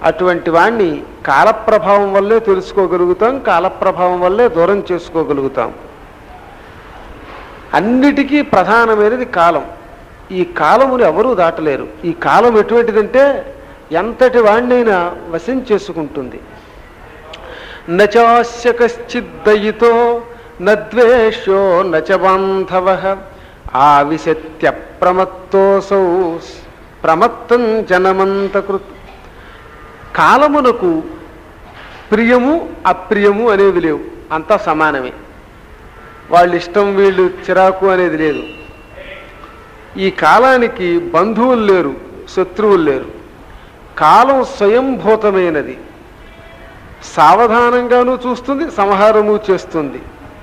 అటువంటి వాణ్ణి కాలప్రభావం వల్లే తెలుసుకోగలుగుతాం కాలప్రభావం వల్లే దూరం చేసుకోగలుగుతాం అన్నిటికీ ప్రధానమైనది కాలం ఈ కాలమును ఎవరూ దాటలేరు ఈ కాలం ఎటువంటిదంటే ఎంతటి వాణ్ణైనా వశం చేసుకుంటుంది నచాస్య కశ్చిద్దయితో నద్వేషో నచ బాంధవ ఆవిశత్య ప్రమత్తోసౌ ప్రమత్తం జనమంతకృత్ కాలమునకు ప్రియము అప్రియము అనేవి లేవు అంతా సమానమే వాళ్ళ ఇష్టం వీళ్ళు చిరాకు అనేది లేదు ఈ కాలానికి బంధువులు లేరు శత్రువులు లేరు కాలం స్వయంభూతమైనది సావధానంగానూ చూస్తుంది సంహారము చేస్తుంది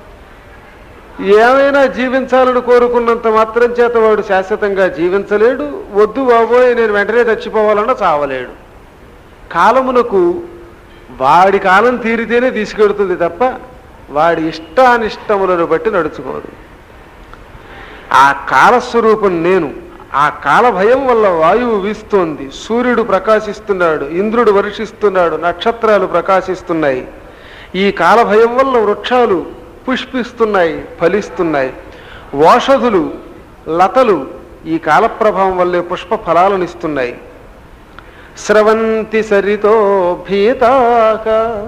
ఏమైనా జీవించాలని కోరుకున్నంత మాత్రం చేత వాడు శాశ్వతంగా జీవించలేడు వద్దు బాబోయ్ నేను వెంటనే చచ్చిపోవాలన్నా చావలేడు కాలమునకు వాడి కాలం తీరితేనే తీసుకెడుతుంది తప్ప వాడి ఇష్టానిష్టములను బట్టి నడుచుకోదు ఆ కాలస్వరూపం నేను ఆ కాల భయం వల్ల వాయువు వీస్తోంది సూర్యుడు ప్రకాశిస్తున్నాడు ఇంద్రుడు వర్షిస్తున్నాడు నక్షత్రాలు ప్రకాశిస్తున్నాయి ఈ కాల భయం వల్ల వృక్షాలు పుష్పిస్తున్నాయి ఫలిస్తున్నాయి ఓషధులు లతలు ఈ కాల ప్రభావం వల్లే పుష్ప ఫలాలను ఇస్తున్నాయి స్రవంతి సరితో భీతాక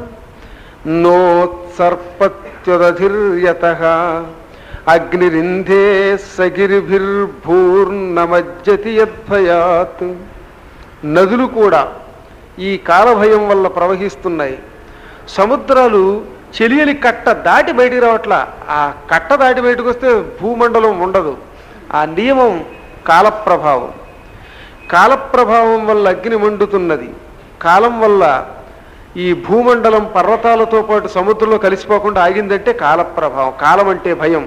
నోత్సర్పత్యుదధిర్యత అగ్నిరింధే సగిరిభిర్భూర్ణమజ్జతి యద్భయాత్ నదులు కూడా ఈ కాలభయం వల్ల ప్రవహిస్తున్నాయి సముద్రాలు చెలియలి కట్ట దాటి బయటికి రావట్లా ఆ కట్ట దాటి బయటకు వస్తే భూమండలం ఉండదు ఆ నియమం కాలప్రభావం కాలప్రభావం వల్ల అగ్ని మండుతున్నది కాలం వల్ల ఈ భూమండలం పర్వతాలతో పాటు సముద్రంలో కలిసిపోకుండా ఆగిందంటే కాలప్రభావం కాలం అంటే భయం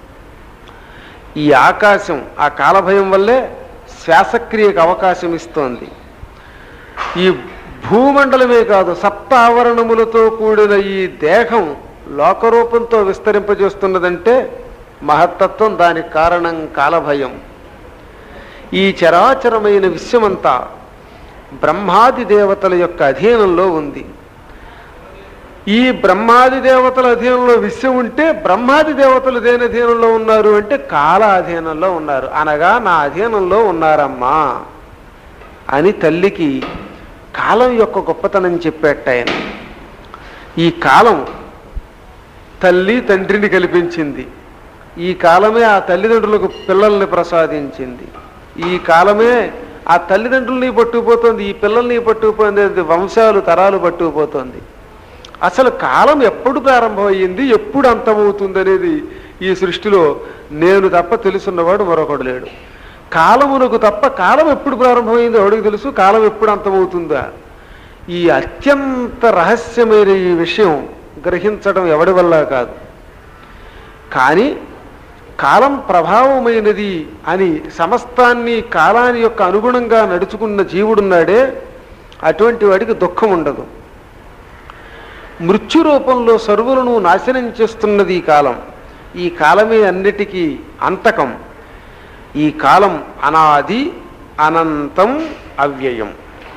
ఈ ఆకాశం ఆ కాలభయం వల్లే శ్వాసక్రియకు అవకాశం ఇస్తోంది ఈ భూమండలమే కాదు సప్త ఆవరణములతో కూడిన ఈ దేహం లోకరూపంతో విస్తరింపజేస్తున్నదంటే మహత్తత్వం దానికి కారణం కాలభయం ఈ చరాచరమైన విశ్వమంతా బ్రహ్మాది దేవతల యొక్క అధీనంలో ఉంది ఈ బ్రహ్మాది దేవతల అధీనంలో విశ్వం ఉంటే బ్రహ్మాది దేవతలు దేని అధీనంలో ఉన్నారు అంటే కాల అధీనంలో ఉన్నారు అనగా నా అధీనంలో ఉన్నారమ్మా అని తల్లికి కాలం యొక్క గొప్పతనం చెప్పేట ఆయన ఈ కాలం తల్లి తండ్రిని కల్పించింది ఈ కాలమే ఆ తల్లిదండ్రులకు పిల్లల్ని ప్రసాదించింది ఈ కాలమే ఆ తల్లిదండ్రుల్ని పట్టుకుపోతుంది ఈ పిల్లల్ని పట్టుకుపోయింది అది వంశాలు తరాలు పట్టుకుపోతుంది అసలు కాలం ఎప్పుడు ప్రారంభమయ్యింది ఎప్పుడు అంతమవుతుంది అనేది ఈ సృష్టిలో నేను తప్ప తెలుసున్నవాడు మరొకడు లేడు కాలమునకు తప్ప కాలం ఎప్పుడు ప్రారంభమైందో ఎవడికి తెలుసు కాలం ఎప్పుడు అంతమవుతుందా ఈ అత్యంత రహస్యమైన ఈ విషయం గ్రహించడం ఎవడి వల్ల కాదు కానీ కాలం ప్రభావమైనది అని సమస్తాన్ని కాలాన్ని యొక్క అనుగుణంగా నడుచుకున్న జీవుడున్నాడే అటువంటి వాడికి దుఃఖం ఉండదు మృత్యు రూపంలో సర్వులను నాశనం చేస్తున్నది ఈ కాలం ఈ కాలమే అన్నిటికీ అంతకం ఈ కాలం అనాది అనంతం అవ్యయం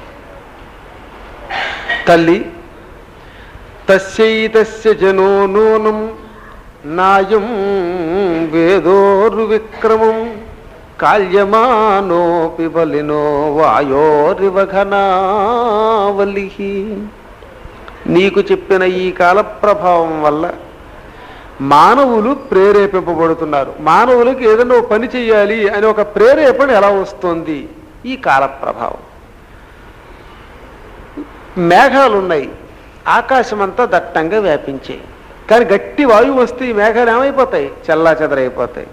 తల్లి తస్యైతస్య జనో నూనం నాయం వేదోర్విక్రమం కాల్యమానోపి బలినో వాయోరివఘనావలి నీకు చెప్పిన ఈ కాల ప్రభావం వల్ల మానవులు ప్రేరేపింపబడుతున్నారు మానవులకు ఏదైనా ఒక పని చేయాలి అని ఒక ప్రేరేపణ ఎలా వస్తుంది ఈ కాల ప్రభావం మేఘాలు ఉన్నాయి ఆకాశం అంతా దట్టంగా వ్యాపించాయి కానీ గట్టి వాయువు వస్తే ఈ మేఘాలు ఏమైపోతాయి చల్లా చెదరైపోతాయి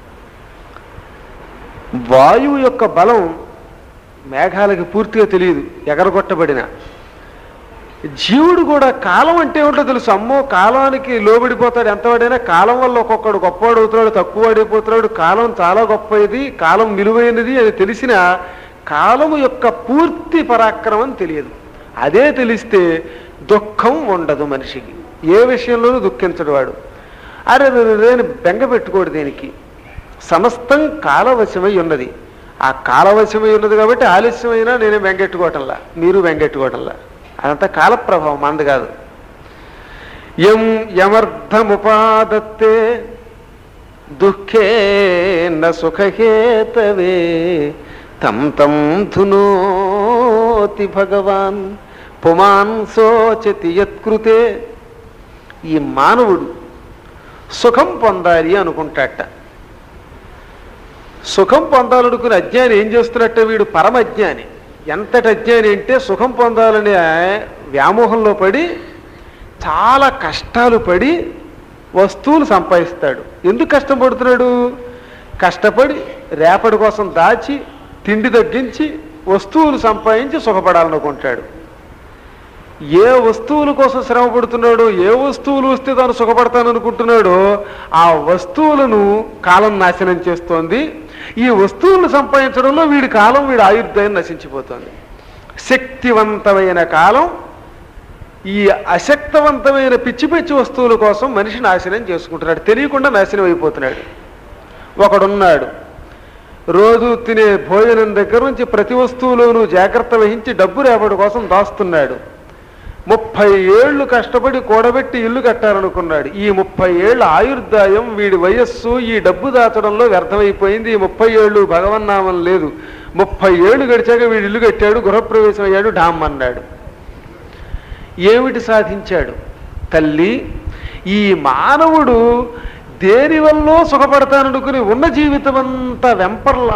వాయువు యొక్క బలం మేఘాలకి పూర్తిగా తెలియదు ఎగరగొట్టబడిన జీవుడు కూడా కాలం అంటే ఏమిటో తెలుసు అమ్మో కాలానికి లోబడిపోతాడు ఎంతవాడైనా కాలం వల్ల ఒక్కొక్కడు గొప్పవాడు అవుతున్నాడు తక్కువ వాడిపోతున్నాడు కాలం చాలా గొప్పది కాలం విలువైనది అని తెలిసిన కాలము యొక్క పూర్తి పరాక్రమం తెలియదు అదే తెలిస్తే దుఃఖం ఉండదు మనిషికి ఏ విషయంలోనూ దుఃఖించడు వాడు అరే నేను బెంగ పెట్టుకోడు దేనికి సమస్తం కాలవశమై ఉన్నది ఆ కాలవశమై ఉన్నది కాబట్టి ఆలస్యమైనా నేనే వెంగెట్టుకోవటంలా మీరు వెంగెట్టుకోవటంలా అదంతా కాలప్రభావం మంది కాదు ఎం యమర్థముపాదత్తే దుఃఖే న సుఖహేతవే తం తం ధునోతి భగవాన్ పుమాన్ శోచతి యత్కృతే ఈ మానవుడు సుఖం పొందాలి అనుకుంటాట సుఖం పొందాలనుకుని అజ్ఞాని ఏం చేస్తున్నట్టే వీడు పరమ అజ్ఞాని ఎంతటి అజ్ఞాని అంటే సుఖం పొందాలనే వ్యామోహంలో పడి చాలా కష్టాలు పడి వస్తువులు సంపాదిస్తాడు ఎందుకు కష్టపడుతున్నాడు కష్టపడి రేపటి కోసం దాచి తిండి తగ్గించి వస్తువులు సంపాదించి సుఖపడాలనుకుంటాడు ఏ వస్తువుల కోసం శ్రమ పడుతున్నాడో ఏ వస్తువులు వస్తే తాను సుఖపడతాననుకుంటున్నాడో ఆ వస్తువులను కాలం నాశనం చేస్తోంది ఈ వస్తువులను సంపాదించడంలో వీడి కాలం వీడి ఆయుర్దాయం నశించిపోతుంది శక్తివంతమైన కాలం ఈ అశక్తవంతమైన పిచ్చి పిచ్చి వస్తువుల కోసం మనిషి నాశనం చేసుకుంటున్నాడు తెలియకుండా నాశనం అయిపోతున్నాడు ఒకడున్నాడు రోజు తినే భోజనం దగ్గర నుంచి ప్రతి వస్తువులోనూ జాగ్రత్త వహించి డబ్బు రేపటి కోసం దాస్తున్నాడు ముప్పై ఏళ్ళు కష్టపడి కూడబెట్టి ఇల్లు కట్టాలనుకున్నాడు ఈ ముప్పై ఏళ్ళ ఆయుర్దాయం వీడి వయస్సు ఈ డబ్బు దాచడంలో వ్యర్థమైపోయింది ఈ ముప్పై ఏళ్ళు భగవన్నామం లేదు ముప్పై ఏళ్ళు గడిచాక వీడు ఇల్లు కట్టాడు గృహప్రవేశం అయ్యాడు డామ్ అన్నాడు ఏమిటి సాధించాడు తల్లి ఈ మానవుడు దేని వల్ల సుఖపడతాననుకుని ఉన్న జీవితం అంతా వెంపర్లా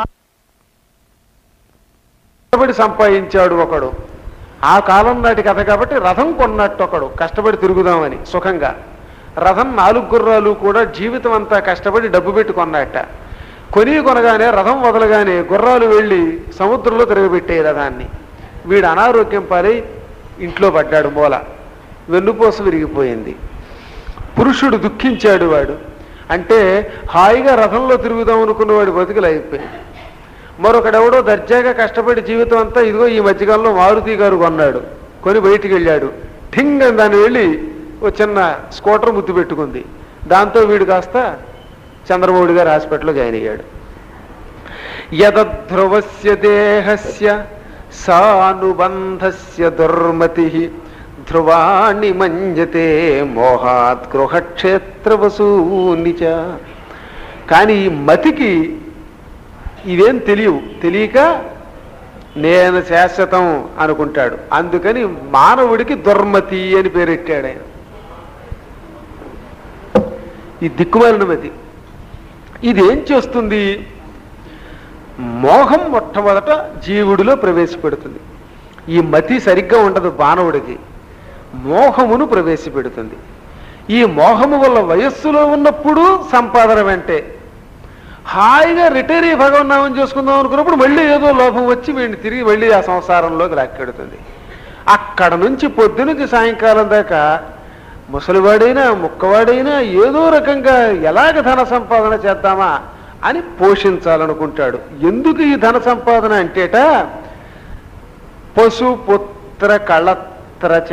కష్టపడి సంపాదించాడు ఒకడు ఆ కాలం నాటి కథ కాబట్టి రథం కొన్నట్టు ఒకడు కష్టపడి తిరుగుదామని సుఖంగా రథం నాలుగు గుర్రాలు కూడా జీవితం అంతా కష్టపడి డబ్బు పెట్టి కొన్నట్ట కొని కొనగానే రథం వదలగానే గుర్రాలు వెళ్ళి సముద్రంలో తిరగబెట్టే రథాన్ని వీడు అనారోగ్యం పాలై ఇంట్లో పడ్డాడు మూల వెన్నుపోస విరిగిపోయింది పురుషుడు దుఃఖించాడు వాడు అంటే హాయిగా రథంలో తిరుగుదాం అనుకున్నవాడు బతుకులు అయిపోయింది మరొకడెవడో దర్జాగా కష్టపడి జీవితం అంతా ఇదిగో ఈ మధ్యకాలంలో మారుతి గారు కొన్నాడు కొని బయటికి వెళ్ళాడు ఠింగ్ అని దాన్ని వెళ్ళి ఓ చిన్న స్కూటర్ ముద్దు పెట్టుకుంది దాంతో వీడు కాస్త చంద్రబాబు గారు హాస్పిటల్లో జాయిన్ అయ్యాడు యదధ్రువస్య దేహస్య సానుబంధస్య దుర్మతి ధ్రువాణి మంజతే మోహాత్ గృహక్షేత్రవసూని చ కానీ ఈ మతికి ఇవేం తెలియవు తెలియక నేను శాశ్వతం అనుకుంటాడు అందుకని మానవుడికి దుర్మతి అని పేరెట్టాడు ఆయన ఈ దిక్కుమాలిన మతి ఇది ఏం చేస్తుంది మోహం మొట్టమొదట జీవుడిలో ప్రవేశపెడుతుంది ఈ మతి సరిగ్గా ఉండదు మానవుడికి మోహమును ప్రవేశపెడుతుంది ఈ మోహము వల్ల వయస్సులో ఉన్నప్పుడు సంపాదన వెంటే హాయిగా రిటైర్ అయ్యి భగవన్నామం చేసుకుందాం అనుకున్నప్పుడు మళ్ళీ ఏదో లోపం వచ్చి వీడిని తిరిగి మళ్ళీ ఆ సంసారంలోకి లాక్కెడుతుంది అక్కడ నుంచి పొద్దునుంచి సాయంకాలం దాకా ముసలివాడైనా ముక్కవాడైనా ఏదో రకంగా ఎలాగ ధన సంపాదన చేద్దామా అని పోషించాలనుకుంటాడు ఎందుకు ఈ ధన సంపాదన అంటేట పశు పుత్ర కళత్రచ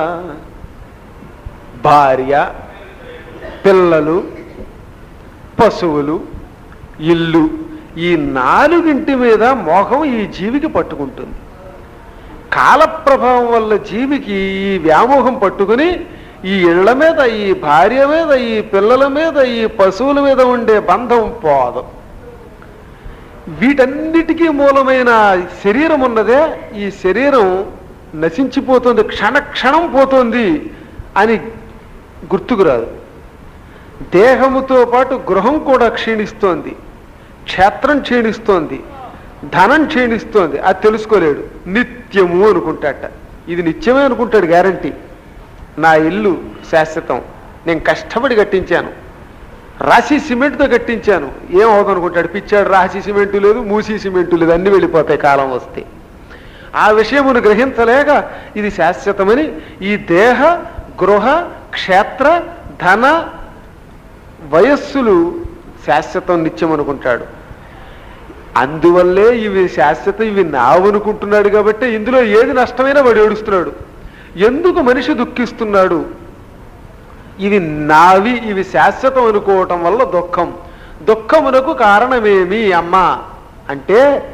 భార్య పిల్లలు పశువులు ఇల్లు ఈ నాలుగింటి మీద మోహం ఈ జీవికి పట్టుకుంటుంది కాలప్రభావం వల్ల జీవికి ఈ వ్యామోహం పట్టుకుని ఈ ఇళ్ల మీద ఈ భార్య మీద ఈ పిల్లల మీద ఈ పశువుల మీద ఉండే బంధం పోదు వీటన్నిటికీ మూలమైన శరీరం ఉన్నదే ఈ శరీరం నశించిపోతుంది క్షణ క్షణం పోతుంది అని గుర్తుకు రాదు దేహముతో పాటు గృహం కూడా క్షీణిస్తోంది క్షేత్రం క్షీణిస్తోంది ధనం క్షీణిస్తోంది అది తెలుసుకోలేడు నిత్యము అనుకుంటాట ఇది నిత్యమే అనుకుంటాడు గ్యారంటీ నా ఇల్లు శాశ్వతం నేను కష్టపడి కట్టించాను రాశి సిమెంట్తో కట్టించాను ఏమవుతుంది అనుకుంటాడు పిచ్చాడు రాశి సిమెంటు లేదు మూసి సిమెంటు లేదు అన్ని వెళ్ళిపోతాయి కాలం వస్తే ఆ విషయమును గ్రహించలేక ఇది శాశ్వతమని ఈ దేహ గృహ క్షేత్ర ధన వయస్సులు శాశ్వతం నిత్యం అనుకుంటాడు అందువల్లే ఇవి శాశ్వతం ఇవి నావనుకుంటున్నాడు కాబట్టి ఇందులో ఏది నష్టమైనా వాడు ఏడుస్తున్నాడు ఎందుకు మనిషి దుఃఖిస్తున్నాడు ఇవి నావి ఇవి శాశ్వతం అనుకోవటం వల్ల దుఃఖం దుఃఖమునకు కారణమేమి అమ్మా అంటే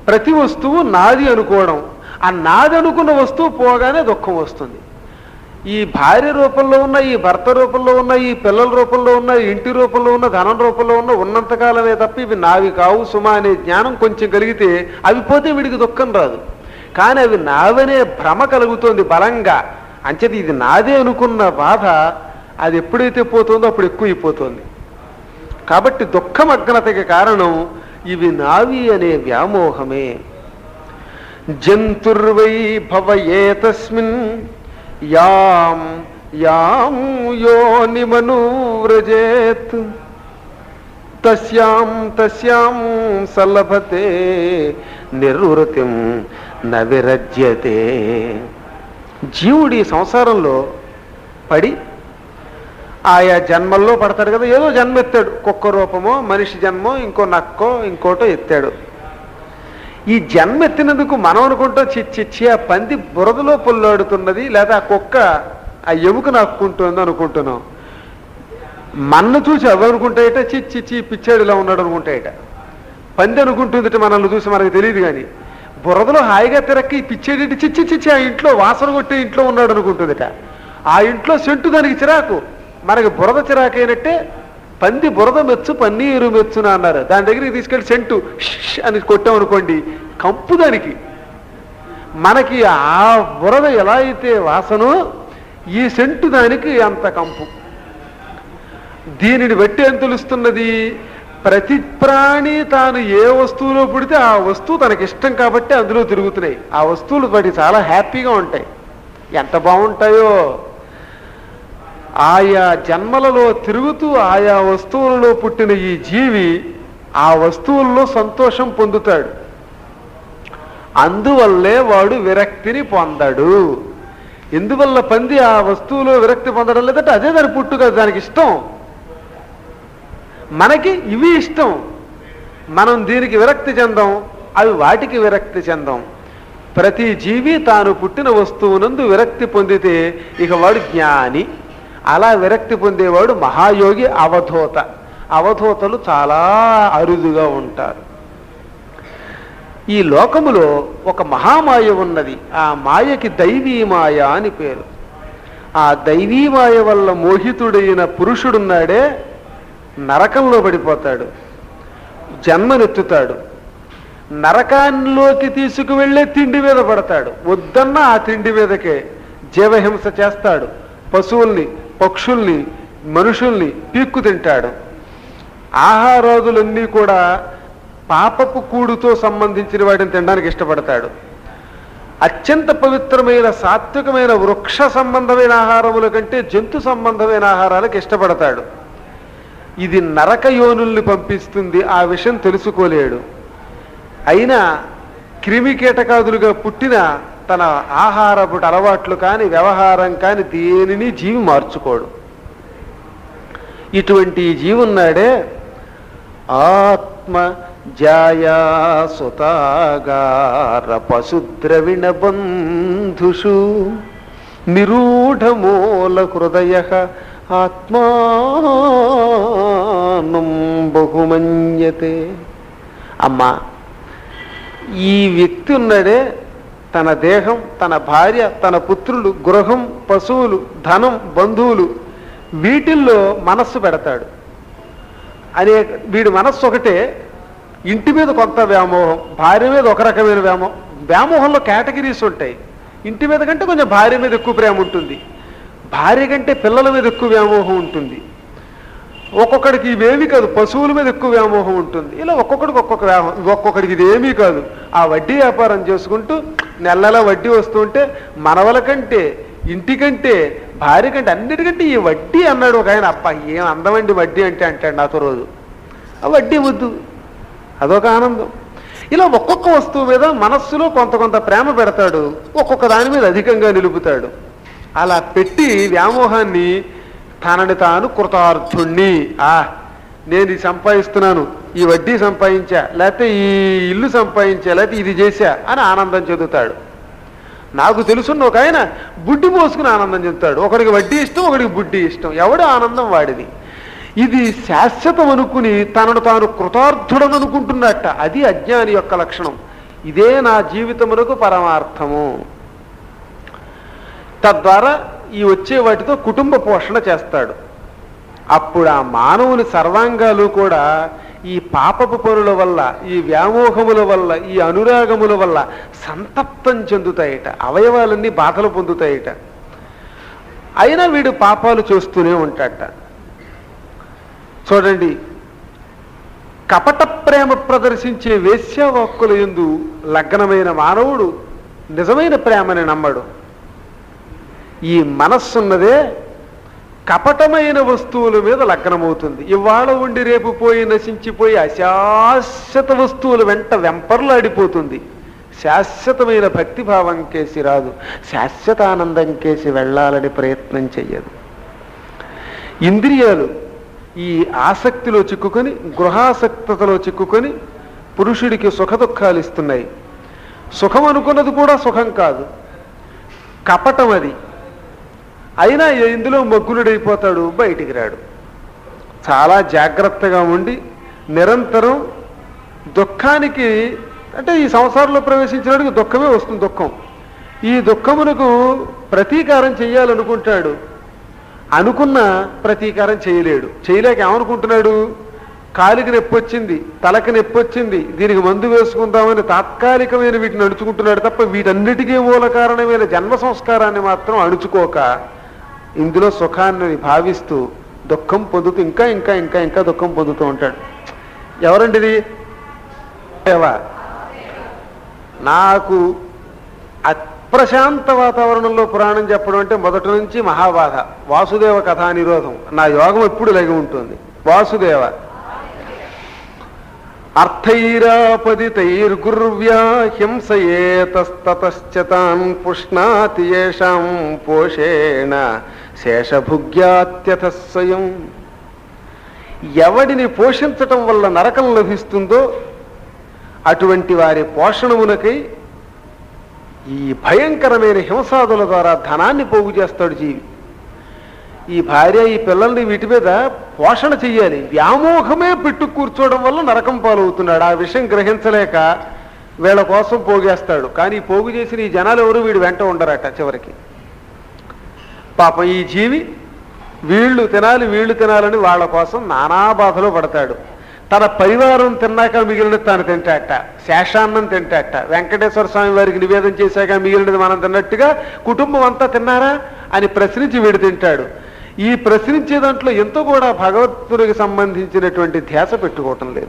ప్రతి వస్తువు నాది అనుకోవడం ఆ నాది అనుకున్న వస్తువు పోగానే దుఃఖం వస్తుంది ఈ భార్య రూపంలో ఉన్న ఈ భర్త రూపంలో ఉన్న ఈ పిల్లల రూపంలో ఉన్న ఈ ఇంటి రూపంలో ఉన్న ధనం రూపంలో ఉన్న ఉన్నంతకాలమే తప్ప ఇవి నావి కావు సుమా అనే జ్ఞానం కొంచెం కలిగితే అవి పోతే వీడికి దుఃఖం రాదు కానీ అవి నావనే భ్రమ కలుగుతోంది బలంగా అంచేది ఇది నాదే అనుకున్న బాధ అది ఎప్పుడైతే పోతుందో అప్పుడు ఎక్కువైపోతుంది కాబట్టి దుఃఖమగ్నతకి కారణం ఇవి నావి అనే వ్యామోహమే జంతుర్వై భవయేతస్మిన్ యాం యాం యోనిమనువ్రజేత్ తస్యాం తస్యాం సలభతే నిర్వృతిం నవిరజ్యతే జీవుడి సంసారంలో పడి ఆయా జన్మల్లో పడతాడు కదా ఏదో జన్మ ఎత్తాడు కుక్క రూపమో మనిషి జన్మో ఇంకో నక్కో ఇంకోటో ఎత్తాడు ఈ జన్మ ఎత్తినందుకు మనం అనుకుంటాం చిచ్చిచ్చి ఆ పంది బురదలో పొల్లాడుతున్నది లేదా ఆ కుక్క ఆ ఎముక నాక్కుంటుంది అనుకుంటున్నాం మన్ను చూసి ఎవరనుకుంటాయట చిచ్చిచ్చి పిచ్చాడు ఇలా ఉన్నాడు అనుకుంటాయట పంది అనుకుంటుందిట మనల్ని చూసి మనకు తెలియదు కానీ బురదలో హాయిగా తిరక్కి పిచ్చేటి చిచ్చి చిచ్చి ఆ ఇంట్లో వాసన కొట్టే ఇంట్లో ఉన్నాడు అనుకుంటుందిట ఆ ఇంట్లో సెంటు దానికి చిరాకు మనకి బురద చిరాకు అయినట్టే పంది బురద మెచ్చు పన్నీరు మెచ్చున అన్నారు దాని దగ్గరికి తీసుకెళ్లి సెంటు ష్ అని కొట్టామనుకోండి కంపు దానికి మనకి ఆ బురద ఎలా అయితే వాసనో ఈ సెంటు దానికి అంత కంపు దీనిని బట్టి ఏం తెలుస్తున్నది ప్రతి ప్రాణి తాను ఏ వస్తువులో పుడితే ఆ వస్తువు తనకి ఇష్టం కాబట్టి అందులో తిరుగుతున్నాయి ఆ వస్తువులు వాటికి చాలా హ్యాపీగా ఉంటాయి ఎంత బాగుంటాయో ఆయా జన్మలలో తిరుగుతూ ఆయా వస్తువులలో పుట్టిన ఈ జీవి ఆ వస్తువుల్లో సంతోషం పొందుతాడు అందువల్లే వాడు విరక్తిని పొందడు ఎందువల్ల పంది ఆ వస్తువులో విరక్తి పొందడం లేదంటే అదే దాని పుట్టుక దానికి ఇష్టం మనకి ఇవి ఇష్టం మనం దీనికి విరక్తి చెందాం అవి వాటికి విరక్తి చెందాం ప్రతి జీవి తాను పుట్టిన వస్తువునందు విరక్తి పొందితే ఇక వాడు జ్ఞాని అలా విరక్తి పొందేవాడు మహాయోగి అవధూత అవధూతలు చాలా అరుదుగా ఉంటారు ఈ లోకములో ఒక మహామాయ ఉన్నది ఆ మాయకి దైవీ మాయ అని పేరు ఆ దైవీ మాయ వల్ల మోహితుడైన పురుషుడున్నాడే నరకంలో పడిపోతాడు జన్మనెత్తుతాడు నరకాల్లోకి తీసుకువెళ్ళే తిండి మీద పడతాడు వద్దన్న ఆ తిండి మీదకే జీవహింస చేస్తాడు పశువుల్ని పక్షుల్ని మనుషుల్ని పీక్కు తింటాడు ఆహారాదులన్నీ కూడా పాపపు కూడుతో సంబంధించిన వాటిని తినడానికి ఇష్టపడతాడు అత్యంత పవిత్రమైన సాత్వికమైన వృక్ష సంబంధమైన ఆహారముల కంటే జంతు సంబంధమైన ఆహారాలకు ఇష్టపడతాడు ఇది నరక యోనుల్ని పంపిస్తుంది ఆ విషయం తెలుసుకోలేడు అయినా క్రిమి కీటకాదులుగా పుట్టిన తన ఆహారపు అలవాట్లు కానీ వ్యవహారం కానీ దేనిని జీవి మార్చుకోడు ఇటువంటి ఈ జీవి ఉన్నాడే ఆత్మ జాయా సుతాగార పశుద్రవిణ బంధుషు నిరూఢమూల హృదయ ఆత్మానం బహుమన్యతే అమ్మా ఈ వ్యక్తి ఉన్నాడే తన దేహం తన భార్య తన పుత్రులు గృహం పశువులు ధనం బంధువులు వీటిల్లో మనస్సు పెడతాడు అనే వీడి మనస్సు ఒకటే ఇంటి మీద కొంత వ్యామోహం భార్య మీద ఒక రకమైన వ్యామోహం వ్యామోహంలో కేటగిరీస్ ఉంటాయి ఇంటి మీద కంటే కొంచెం భార్య మీద ఎక్కువ ప్రేమ ఉంటుంది భార్య కంటే పిల్లల మీద ఎక్కువ వ్యామోహం ఉంటుంది ఒక్కొక్కడికి ఇవేమీ కాదు పశువుల మీద ఎక్కువ వ్యామోహం ఉంటుంది ఇలా ఒక్కొక్కడికి ఒక్కొక్క వ్యామోహం ఒక్కొక్కడికి ఇది ఏమీ కాదు ఆ వడ్డీ వ్యాపారం చేసుకుంటూ నెల నెల వడ్డీ వస్తుంటే మనవల కంటే ఇంటికంటే భార్య కంటే అన్నిటికంటే ఈ వడ్డీ అన్నాడు ఒక ఆయన అబ్బా ఏం అందమండి వడ్డీ అంటే అంటాడు నాతో రోజు ఆ వడ్డీ వద్దు అదొక ఆనందం ఇలా ఒక్కొక్క వస్తువు మీద మనస్సులో కొంత కొంత ప్రేమ పెడతాడు ఒక్కొక్క దాని మీద అధికంగా నిలుపుతాడు అలా పెట్టి వ్యామోహాన్ని తనని తాను కృతార్థుణ్ణి ఆ నేను ఇది సంపాదిస్తున్నాను ఈ వడ్డీ సంపాదించా లేకపోతే ఈ ఇల్లు సంపాదించా లేకపోతే ఇది చేశా అని ఆనందం చెందుతాడు నాకు తెలుసున్న ఒక ఆయన బుడ్డి పోసుకుని ఆనందం చెందుతాడు ఒకడికి వడ్డీ ఇష్టం ఒకడికి బుడ్డి ఇష్టం ఎవడు ఆనందం వాడిది ఇది శాశ్వతం అనుకుని తనను తాను కృతార్థుడని అనుకుంటున్నట్ట అది అజ్ఞాని యొక్క లక్షణం ఇదే నా జీవితమునకు పరమార్థము తద్వారా ఈ వచ్చే వాటితో కుటుంబ పోషణ చేస్తాడు అప్పుడు ఆ మానవుని సర్వాంగాలు కూడా ఈ పాపపు పనుల వల్ల ఈ వ్యామోహముల వల్ల ఈ అనురాగముల వల్ల సంతప్తం చెందుతాయిట అవయవాలన్నీ బాధలు పొందుతాయిట అయినా వీడు పాపాలు చేస్తూనే ఉంటాడట చూడండి కపట ప్రేమ ప్రదర్శించే వేశ్యావాక్కుల ఎందు లగ్నమైన మానవుడు నిజమైన ప్రేమని నమ్మడు ఈ మనస్సున్నదే కపటమైన వస్తువుల మీద లగ్నమవుతుంది ఇవాళ ఉండి రేపు పోయి నశించిపోయి అశాశ్వత వస్తువుల వెంట వెంపర్లాడిపోతుంది శాశ్వతమైన భక్తిభావం కేసి రాదు శాశ్వత ఆనందం కేసి వెళ్ళాలని ప్రయత్నం చెయ్యదు ఇంద్రియాలు ఈ ఆసక్తిలో చిక్కుకొని గృహాసక్తతలో చిక్కుకొని పురుషుడికి సుఖ దుఃఖాలు ఇస్తున్నాయి సుఖం అనుకున్నది కూడా సుఖం కాదు కపటం అది అయినా ఇందులో మగ్గునుడైపోతాడు బయటికి రాడు చాలా జాగ్రత్తగా ఉండి నిరంతరం దుఃఖానికి అంటే ఈ సంసారంలో ప్రవేశించినడికి దుఃఖమే వస్తుంది దుఃఖం ఈ దుఃఖమునకు ప్రతీకారం చెయ్యాలనుకుంటాడు అనుకున్న ప్రతీకారం చేయలేడు చేయలేక ఏమనుకుంటున్నాడు కాలికి నొప్పి వచ్చింది తలకి నొప్పి వచ్చింది దీనికి మందు వేసుకుందామని తాత్కాలికమైన వీటిని అణుచుకుంటున్నాడు తప్ప వీటన్నిటికీ మూల కారణమైన జన్మ సంస్కారాన్ని మాత్రం అణుచుకోక ఇందులో సుఖాన్ని భావిస్తూ దుఃఖం పొందుతూ ఇంకా ఇంకా ఇంకా ఇంకా దుఃఖం పొందుతూ ఉంటాడు ఎవరండిది దేవా నాకు అప్రశాంత వాతావరణంలో పురాణం చెప్పడం అంటే మొదటి నుంచి మహాబాధ వాసుదేవ కథా నిరోధం నా యోగం ఎప్పుడు లగి ఉంటుంది వాసుదేవ అర్థైరాపదితైర్గుర్వ్యా హింసయేతస్తతశ్చతాన్ పుష్ణాతి యేషాం పోషేణ శేషభుగ్యాత్యథ స్వయం ఎవడిని పోషించటం వల్ల నరకం లభిస్తుందో అటువంటి వారి పోషణమునకై ఈ భయంకరమైన హింసాదుల ద్వారా ధనాన్ని పోగు చేస్తాడు జీవి ఈ భార్య ఈ పిల్లల్ని వీటి మీద పోషణ చెయ్యాలి వ్యామోహమే పెట్టు కూర్చోవడం వల్ల నరకం పాలవుతున్నాడు ఆ విషయం గ్రహించలేక వీళ్ళ కోసం పోగేస్తాడు కానీ ఈ పోగు చేసిన ఈ జనాలు ఎవరు వీడు వెంట ఉండరట చివరికి పాపం ఈ జీవి వీళ్ళు తినాలి వీళ్ళు తినాలని వాళ్ళ కోసం నానా బాధలు పడతాడు తన పరివారం తిన్నాక మిగిలినది తాను తింటాట శేషాన్నం తింటాట వెంకటేశ్వర స్వామి వారికి నివేదన చేశాక మిగిలినది మనం తిన్నట్టుగా కుటుంబం అంతా తిన్నారా అని ప్రశ్నించి వీడు తింటాడు ఈ ప్రశ్నించే దాంట్లో ఎంతో కూడా భగవంతుడికి సంబంధించినటువంటి ధ్యాస పెట్టుకోవటం లేదు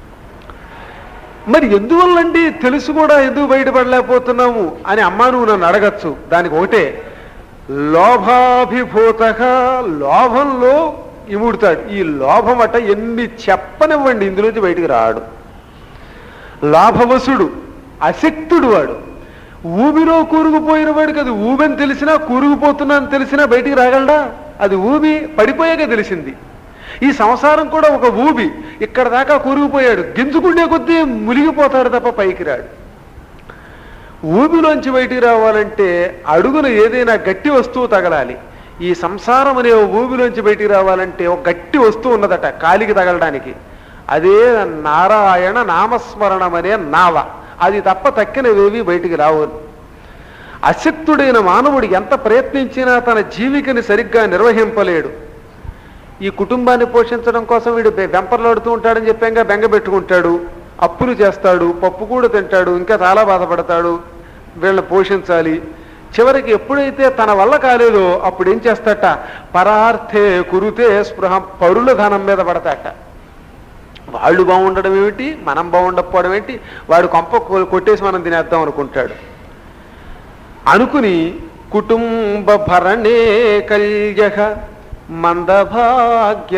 మరి ఎందువల్లండి తెలుసు కూడా ఎందుకు బయటపడలేకపోతున్నాము అని అమ్మా నువ్వు నన్ను అడగచ్చు దానికి ఒకటే లోభాభిభూత లోభంలో ఇముడుతాడు ఈ లోభం అట ఎన్ని చెప్పనివ్వండి ఇందులోంచి బయటికి రాడు లాభవసుడు అశక్తుడు వాడు ఊబిలో కూరుకుపోయిన వాడికి అది ఊబని తెలిసినా కూరుకుపోతున్నా అని తెలిసినా బయటికి రాగలడా అది ఊబి పడిపోయాక తెలిసింది ఈ సంసారం కూడా ఒక ఊబి ఇక్కడ దాకా కూరుకుపోయాడు గింజుకుండే కొద్దీ మునిగిపోతాడు తప్ప పైకి రాడు ఊబిలోంచి బయటికి రావాలంటే అడుగున ఏదైనా గట్టి వస్తువు తగలాలి ఈ సంసారం అనే ఊబిలోంచి బయటికి రావాలంటే ఒక గట్టి వస్తువు ఉన్నదట కాలికి తగలడానికి అదే నారాయణ నామస్మరణం అనే నావ అది తప్ప తక్కినవేవి బయటికి రావు అశక్తుడైన మానవుడు ఎంత ప్రయత్నించినా తన జీవికని సరిగ్గా నిర్వహింపలేడు ఈ కుటుంబాన్ని పోషించడం కోసం వీడు బె- వెంపర్లాడుతూ ఉంటాడని చెప్పాక బెంగ పెట్టుకుంటాడు అప్పులు చేస్తాడు పప్పు కూడా తింటాడు ఇంకా చాలా బాధపడతాడు వీళ్ళని పోషించాలి చివరికి ఎప్పుడైతే తన వల్ల కాలేదో అప్పుడు ఏం చేస్తాట పరార్థే కురుతే స్పృహ పరుల ధనం మీద పడతాట వాళ్ళు బాగుండడం ఏమిటి మనం బాగుండకపోవడం ఏంటి వాడు కొంప కొ- కొట్టేసి మనం తినేద్దాం అనుకుంటాడు అనుకుని కుటుంబ భరణే కల్య మందభాగ్య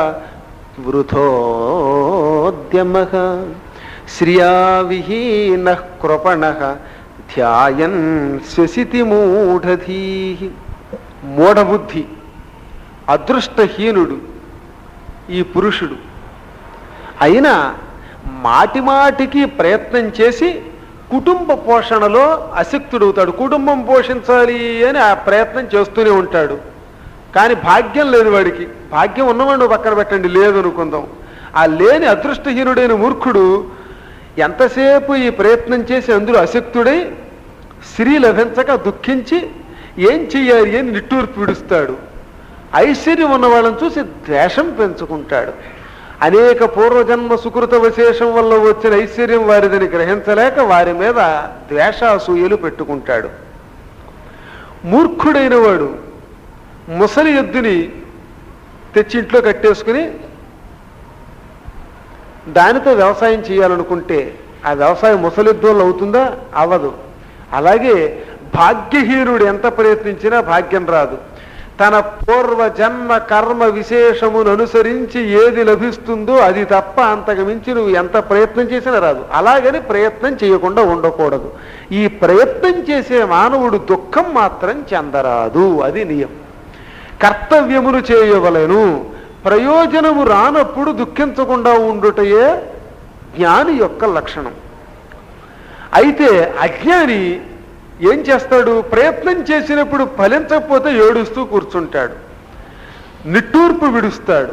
వృథోద్యమ శ్రియా విహీన కృపణ ధ్యాయన్ శ్వసితి మూఢధీ మూఢబుద్ధి అదృష్టహీనుడు ఈ పురుషుడు అయినా మాటి మాటికి ప్రయత్నం చేసి కుటుంబ పోషణలో అశక్తుడవుతాడు కుటుంబం పోషించాలి అని ఆ ప్రయత్నం చేస్తూనే ఉంటాడు కానీ భాగ్యం లేదు వాడికి భాగ్యం ఉన్నవాడు పక్కన పెట్టండి లేదు అనుకుందాం ఆ లేని అదృష్టహీనుడైన మూర్ఖుడు ఎంతసేపు ఈ ప్రయత్నం చేసి అందులో అశక్తుడై స్త్రీ లభించక దుఃఖించి ఏం చెయ్యాలి అని నిట్టూర్పు విడుస్తాడు ఐశ్వర్యం ఉన్న వాళ్ళని చూసి ద్వేషం పెంచుకుంటాడు అనేక పూర్వజన్మ సుకృత విశేషం వల్ల వచ్చిన ఐశ్వర్యం వారిదని గ్రహించలేక వారి మీద ద్వేషాసూయలు పెట్టుకుంటాడు మూర్ఖుడైన వాడు ముసలి ఎద్దుని తెచ్చి ఇంట్లో కట్టేసుకుని దానితో వ్యవసాయం చేయాలనుకుంటే ఆ వ్యవసాయం ముసలిద్దు వల్ల అవుతుందా అవ్వదు అలాగే భాగ్యహీనుడు ఎంత ప్రయత్నించినా భాగ్యం రాదు తన పూర్వ జన్మ కర్మ విశేషమును అనుసరించి ఏది లభిస్తుందో అది తప్ప అంతకు మించి నువ్వు ఎంత ప్రయత్నం చేసినా రాదు అలాగని ప్రయత్నం చేయకుండా ఉండకూడదు ఈ ప్రయత్నం చేసే మానవుడు దుఃఖం మాత్రం చెందరాదు అది నియం కర్తవ్యములు చేయవలెను ప్రయోజనము రానప్పుడు దుఃఖించకుండా ఉండుటయే జ్ఞాని యొక్క లక్షణం అయితే అజ్ఞాని ఏం చేస్తాడు ప్రయత్నం చేసినప్పుడు ఫలించకపోతే ఏడుస్తూ కూర్చుంటాడు నిట్టూర్పు విడుస్తాడు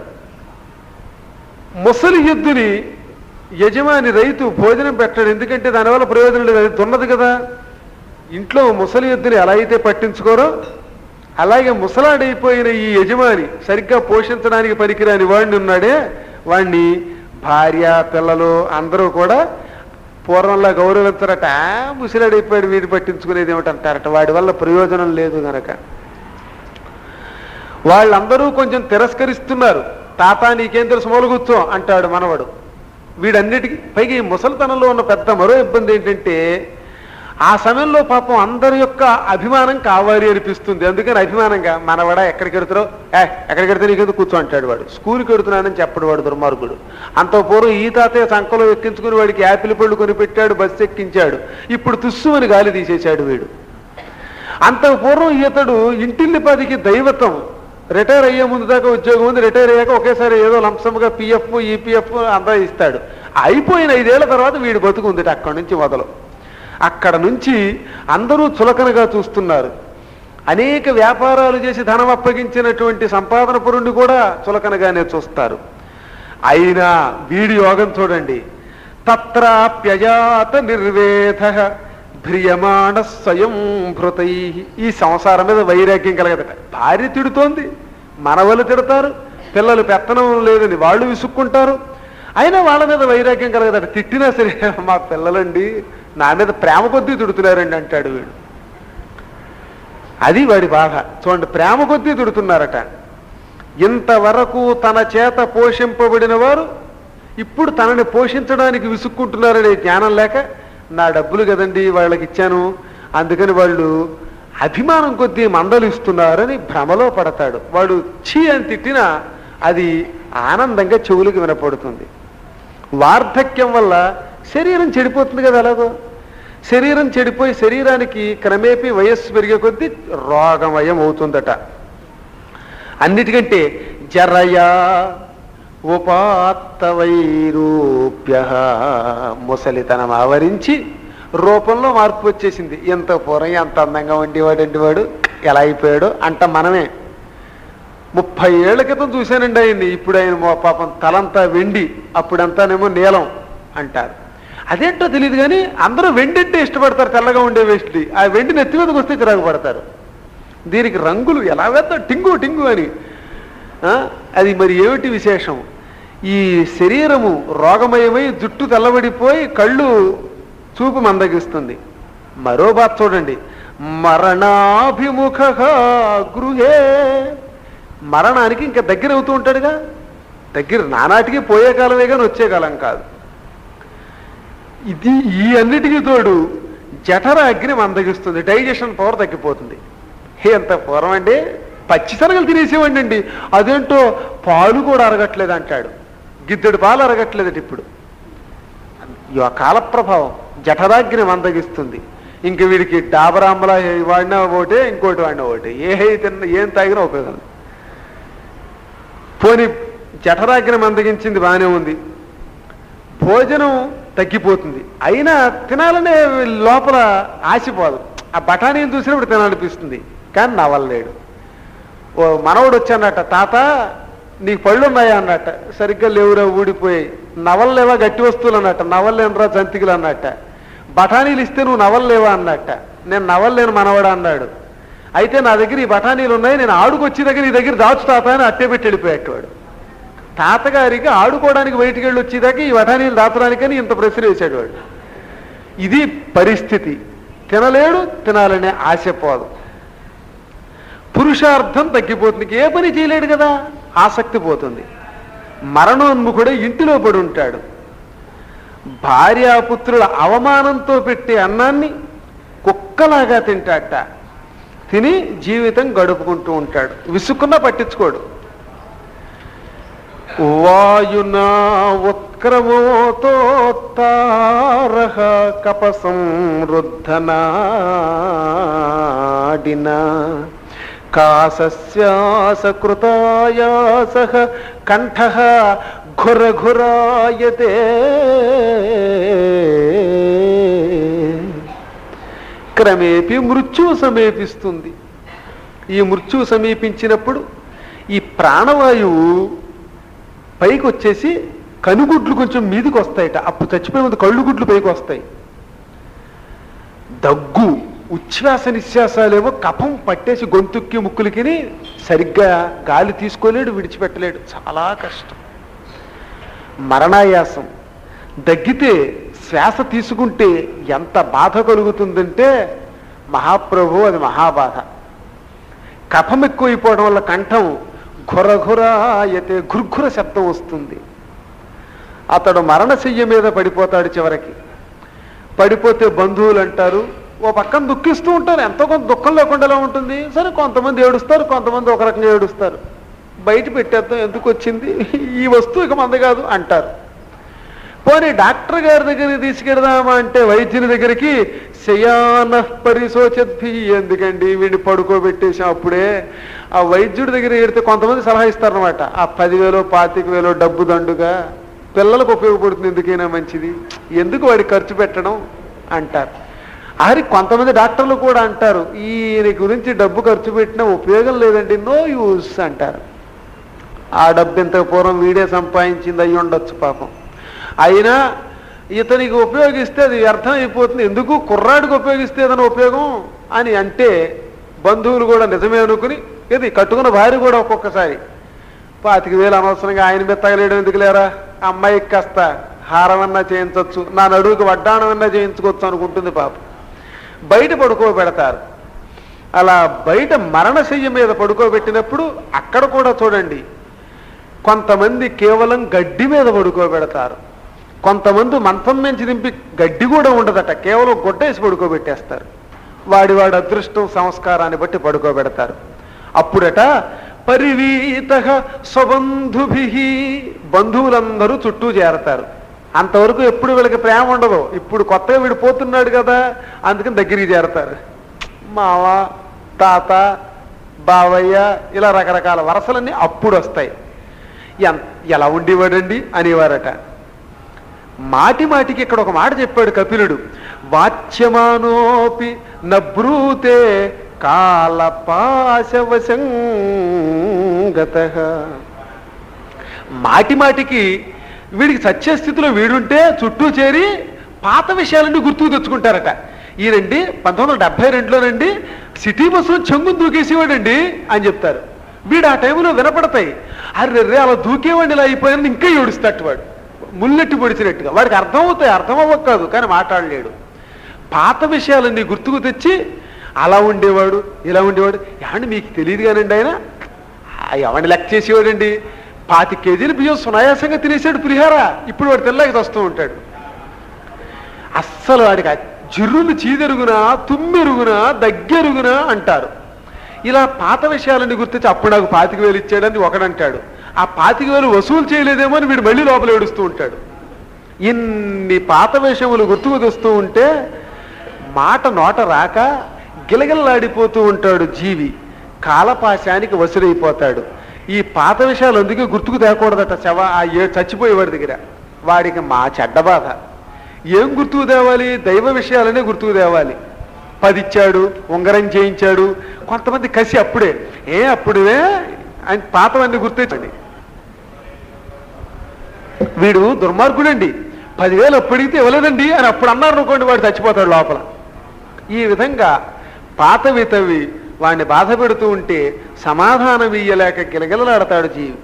ముసలి ఎద్దుని యజమాని రైతు భోజనం పెట్టాడు ఎందుకంటే దానివల్ల ప్రయోజనం లేదు అది దున్నది కదా ఇంట్లో ముసలి ఎద్దుని ఎలా అయితే పట్టించుకోరో అలాగే ముసలాడైపోయిన ఈ యజమాని సరిగ్గా పోషించడానికి పనికిరాని వాడిని ఉన్నాడే వాణ్ణి భార్య పిల్లలు అందరూ కూడా పూర్వంలో గౌరవించరట "ఆ, ముసలాడైపోయాడు వీడి పట్టించుకునేది ఏమిటంటారట వాడి వల్ల ప్రయోజనం లేదు గనక వాళ్ళందరూ కొంచెం తిరస్కరిస్తున్నారు తాత నీకేం తెలుసు మొలగుచ్చో అంటాడు మనవడు వీడన్నిటికీ పైగా ఈ ముసలితనంలో ఉన్న పెద్ద మరో ఇబ్బంది ఏంటంటే ఆ సమయంలో పాపం అందరి యొక్క అభిమానం కావాలి అనిపిస్తుంది అందుకని అభిమానంగా మనవాడా ఎక్కడికి వెడుతున్నావు ఏ ఎక్కడికి వెడితే నీకెందుకు కూర్చో అంటాడు వాడు స్కూల్కి వెడుతున్నానని చెప్పడు వాడు దుర్మార్గుడు అంత పూర్వం ఈ తాతయ్య సంకలో ఎక్కించుకుని వాడికి యాపిల్ పళ్ళు కొనిపెట్టాడు బస్సు ఎక్కించాడు ఇప్పుడు తుస్సుమని గాలి తీసేశాడు వీడు అంత పూర్వం ఇతడు ఇంటిల్లిపాదికి దైవతం రిటైర్ అయ్యే ముందు దాకా ఉద్యోగం ఉంది రిటైర్ అయ్యాక ఒకేసారి ఏదో లంసంగా పిఎఫ్ ఈపీఎఫ్ అంతా ఇస్తాడు అయిపోయిన ఐదేళ్ల తర్వాత వీడి బతుకుంది అక్కడి నుంచి మొదలు అక్కడ నుంచి అందరూ చులకనగా చూస్తున్నారు అనేక వ్యాపారాలు చేసి ధనం అప్పగించినటువంటి సంపాదన పరుణ్ణి కూడా చులకనగానే చూస్తారు అయినా వీడి యోగం చూడండి తత్రాప్యజాత నిర్వేధ భ్రియమాణ స్వయం భృతై ఈ సంసారం మీద వైరాగ్యం కలగదట భార్య తిడుతోంది మనవలు తిడతారు పిల్లలు పెత్తనం లేదని వాళ్ళు విసుక్కుంటారు అయినా వాళ్ళ మీద వైరాగ్యం కలగదట తిట్టినా సరే మా పిల్లలండి నా మీద ప్రేమ కొద్దీ తిడుతున్నారండి అంటాడు వీడు అది వాడి బాధ చూడండి ప్రేమ కొద్దీ తిడుతున్నారట ఇంతవరకు తన చేత పోషింపబడిన వారు ఇప్పుడు తనని పోషించడానికి విసుక్కుంటున్నారనే జ్ఞానం లేక నా డబ్బులు కదండి వాళ్ళకి ఇచ్చాను అందుకని వాళ్ళు అభిమానం కొద్దీ మందలిస్తున్నారని భ్రమలో పడతాడు వాడు ఛీ అని తిట్టినా అది ఆనందంగా చెవులకు వినపడుతుంది వార్ధక్యం వల్ల శరీరం చెడిపోతుంది కదా ఎలాగో శరీరం చెడిపోయి శరీరానికి క్రమేపీ వయస్సు పెరిగే కొద్దీ రోగమయం అవుతుందట అన్నిటికంటే జరయా ఉపాత్తవైరూప్య ముసలితనం ఆవరించి రూపంలో మార్పు వచ్చేసింది ఎంత పూర్వం ఎంత అందంగా ఉండేవాడండి వాడు ఎలా అయిపోయాడు అంట మనమే ముప్పై ఏళ్ల క్రితం చూశానండి ఆయన్ని ఇప్పుడు ఆయన మా పాపం తలంతా వెండి అప్పుడంతానేమో నీలం అంటారు అదేంటో తెలియదు కానీ అందరూ వెండి అంటే ఇష్టపడతారు తెల్లగా ఉండే వెండి ఆ వెండి నెత్తి మీదకి వస్తే చిరాకు పడతారు దీనికి రంగులు ఎలా వేద్దాం టింగు టింగు అని ఆ, అది మరి ఏమిటి విశేషం ఈ శరీరము రోగమయమై జుట్టు తెల్లబడిపోయి కళ్ళు చూపు మందగిస్తుంది మరో బాధ చూడండి మరణాభిముఖ గృహే మరణానికి ఇంకా దగ్గర అవుతూ ఉంటాడుగా దగ్గర నానాటికి పోయే కాలమే కానీ వచ్చే కాలం కాదు ఇది ఈ అన్నిటికీ తోడు జఠర అగ్ని మందగిస్తుంది డైజెషన్ పవర్ తగ్గిపోతుంది ఎంత పూర్వం అండి పచ్చి శనగలు తినేసేవాడి అండి అదేంటో పాలు కూడా అరగట్లేదు అంటాడు గిద్దెడు పాలు అరగట్లేదట ఇప్పుడు ఈ కాల ప్రభావం జఠరాగ్ని మందగిస్తుంది ఇంక వీడికి డాబరాంబలా వాడినా ఒకటే ఇంకోటి వాడినా ఒకటే ఏ హై తిన్న ఏం తాగినా ఉపయోగం లేదు. పోనీ జఠరాగ్ని మందగించింది బాగానే ఉంది భోజనం తగ్గిపోతుంది అయినా తినాలనే లోపల ఆశపోదు ఆ బఠానీని చూసినప్పుడు తినాలనిపిస్తుంది కానీ నా వల్ల లేడు ఓ మనవడు వచ్చానట తాత నీకు పళ్ళు ఉన్నాయా అన్నట్ట సరిగ్గా లేవురా ఊడిపోయాయి నవల్లేవా గట్టి వస్తువులు అన్నట్ట నవల్లేనరా జంతికలు అన్నట్ట బఠానీలు ఇస్తే నువ్వు నవల్లేవా అన్నట్ట నేను నవల్లేను మనవడా అన్నాడు అయితే నా దగ్గర ఈ బఠానీలు ఉన్నాయి నేను ఆడుకొచ్చి దగ్గర నీ దగ్గర దాచు తాత అని అట్టే పెట్టి వెళ్ళిపోయేటవాడు తాతగారికి ఆడుకోవడానికి బయటికి వెళ్ళి వచ్చేదాకా ఈ బఠానీలు దాచడానికని ఇంత ప్రశ్న వేసాడు వాడు ఇది పరిస్థితి తినలేడు తినాలనే ఆశ పోదు పురుషార్థం తగ్గిపోతుంది ఏ పని చేయలేడు కదా ఆసక్తి పోతుంది మరణోన్ముఖుడే ఇంటిలో పడి ఉంటాడు భార్యాపుత్రుల అవమానంతో పెట్టే అన్నాన్ని కుక్కలాగా తింటాట తిని జీవితం గడుపుకుంటూ ఉంటాడు విసుక్కున్నా పట్టించుకోడు వాయునా ఉత్క్రమోతోత్తారహ కపసంరుద్ధనాడిన కాసస్యాసకృతాయాస కంఠ ఘురఘురాయతే క్రమేపీ మృత్యువు సమీపిస్తుంది ఈ మృత్యువు సమీపించినప్పుడు ఈ ప్రాణవాయువు పైకి వచ్చేసి కనుగుడ్లు కొంచెం మీదకి వస్తాయట అప్పుడు చచ్చిపోయే ముందు కళ్ళు గుడ్లు పైకి వస్తాయి దగ్గు ఉచ్ఛ్వాస నిశ్వాసాలేమో కఫం పట్టేసి గొంతుక్కి ముక్కులకి సరిగ్గా గాలి తీసుకోలేడు విడిచిపెట్టలేడు చాలా కష్టం మరణాయాసం దగ్గితే శ్వాస తీసుకుంటే ఎంత బాధ కలుగుతుందంటే మహాప్రభు అది మహాబాధ కఫం ఎక్కువైపోవడం వల్ల కంఠం ఘురఘురాయతే ఘుర్ఘుర శబ్దం వస్తుంది అతడు మరణశయ్య మీద పడిపోతాడు చివరికి పడిపోతే బంధువులు అంటారు ఓ పక్కన దుఃఖిస్తూ ఉంటారు ఎంతో కొంత దుఃఖం లేకుండా ఎలా ఉంటుంది సరే కొంతమంది ఏడుస్తారు కొంతమంది ఒక రకంగా ఏడుస్తారు బయట పెట్టేద్దాం ఎందుకు వచ్చింది ఈ వస్తువు ఇక మంద కాదు అంటారు పోనీ డాక్టర్ గారి దగ్గరికి తీసుకెడదామా అంటే వైద్యుని దగ్గరికి శయాన పరిశోచద్భి ఎందుకండి వీడిని పడుకోబెట్టేసాం అప్పుడే ఆ వైద్యుడి దగ్గర ఎడితే కొంతమంది సలహా ఇస్తారనమాట ఆ పదివేలు పాతిక వేలు డబ్బు దండుగా పిల్లలకు ఉపయోగపడుతుంది ఎందుకైనా మంచిది ఎందుకు వాడి ఖర్చు పెట్టడం అంటారు ఆరి కొంతమంది డాక్టర్లు కూడా అంటారు ఈయన గురించి డబ్బు ఖర్చు పెట్టినా ఉపయోగం లేదండి నో యూస్ అంటారు ఆ డబ్బు ఇంత పూర్వం వీడే సంపాదించింది అయి ఉండొచ్చు పాపం అయినా ఇతనికి ఉపయోగిస్తే అది వ్యర్థం అయిపోతుంది ఎందుకు కుర్రాడికి ఉపయోగిస్తే ఏదైనా ఉపయోగం అని అంటే బంధువులు కూడా నిజమే అనుకుని ఇది కట్టుకున్న భార్య కూడా ఒక్కొక్కసారి పాతిక వేలు అనవసరంగా ఆయన మీద తగలేయడం ఎందుకు లేరా అమ్మాయికి కాస్త హారమన్నా చేయించవచ్చు నా నడువుకి వడ్డాణమన్నా చేయించుకోవచ్చు అనుకుంటుంది పాపం బయట పడుకోబెడతారు అలా బయట మరణశయ్య మీద పడుకోబెట్టినప్పుడు అక్కడ కూడా చూడండి కొంతమంది కేవలం గడ్డి మీద పడుకోబెడతారు కొంతమంది మంచం నుంచి దింపి గడ్డి కూడా ఉండదట కేవలం గుడ్డేసి పడుకోబెట్టేస్తారు వాడి వాడి అదృష్టం సంస్కారాన్ని బట్టి పడుకోబెడతారు అప్పుడట పరివీత స్వబంధుభి బంధువులందరూ చుట్టూ చేరతారు అంతవరకు ఎప్పుడు వీళ్ళకి ప్రేమ ఉండదు ఇప్పుడు కొత్తగా వీడు పోతున్నాడు కదా అందుకని దగ్గరికి చేరతారు మావ తాత బావయ్య ఇలా రకరకాల వరసలన్నీ అప్పుడు వస్తాయి ఎన్- ఎలా ఉండేవాడండి అనేవారట మాటి మాటికి ఇక్కడ ఒక మాట చెప్పాడు కపిలుడు వాచ్యమానోపి నబ్రూతే కాలపాశవశంగత మాటి మాటికి వీడికి సత్యస్థితిలో వీడుంటే చుట్టూ చేరి పాత విషయాలన్నీ గుర్తుకు తెచ్చుకుంటారట ఈయనండి పంతొమ్మిది వందల డెబ్బై రెండులోనండి సిటీ బస్సులో చెంగును దూకేసేవాడండి అని చెప్తారు వీడు ఆ టైంలో వినపడతాయి అరే రే అలా దూకేవాడిని ఇలా అయిపోయారని ఇంకా ఏడుస్తాడు వాడు ముల్లెట్టి పొడిచినట్టుగా వాడికి అర్థం అవుతాయి అర్థం అవ్వక కాదు కానీ మాట్లాడలేడు పాత విషయాలన్నీ గుర్తుకు తెచ్చి అలా ఉండేవాడు ఇలా ఉండేవాడు ఏమండి మీకు తెలియదు కానండి ఆయన ఆ, ఎవరిని లెక్క చేసేవాడండి పాతి కేజీలు బియ్యం సునాయాసంగా తినేసాడు పులిహార ఇప్పుడు వాడు తెల్లకి వస్తూ ఉంటాడు అస్సలు వాడికి ఆ జిర్రులు చీదెరుగునా తుమ్మెరుగునా దగ్గెరుగునా అంటారు ఇలా పాత విషయాలన్నీ గుర్తించి అప్పుడు నాకు పాతిక వేలు ఇచ్చాడని ఒకడంటాడు ఆ పాతిక వేలు వసూలు చేయలేదేమో అని వీడు మళ్ళీ లోపల ఏడుస్తూ ఉంటాడు ఇన్ని పాత విషయములు గుర్తుకు తెస్తూ ఉంటే మాట నోట రాక గిలగిలలాడిపోతూ ఉంటాడు జీవి కాలపాశానికి వసురైపోతాడు ఈ పాత విషయాలు అందుకే గుర్తుకు తేకూడదట శవ ఆ ఏ చచ్చిపోయేవాడి దగ్గర వాడికి మా చెడ్డ బాధ ఏం గుర్తుకు తేవాలి దైవ విషయాలనే గుర్తుకు తేవాలి పదిచ్చాడు ఉంగరం చేయించాడు కొంతమంది కసి అప్పుడే ఏ అప్పుడే అని పాతవన్నీ గుర్తించండి వీడు దుర్మార్గుడండి పదివేలు అప్పడిగితే ఇవ్వలేదండి అని అప్పుడు అన్నారు అనుకోండి వాడు చచ్చిపోతాడు లోపల ఈ విధంగా పాతవి తవ్వి వాడిని బాధ పెడుతూ ఉంటే సమాధానం ఇయ్యలేక గిలగిలలాడతాడు జీవి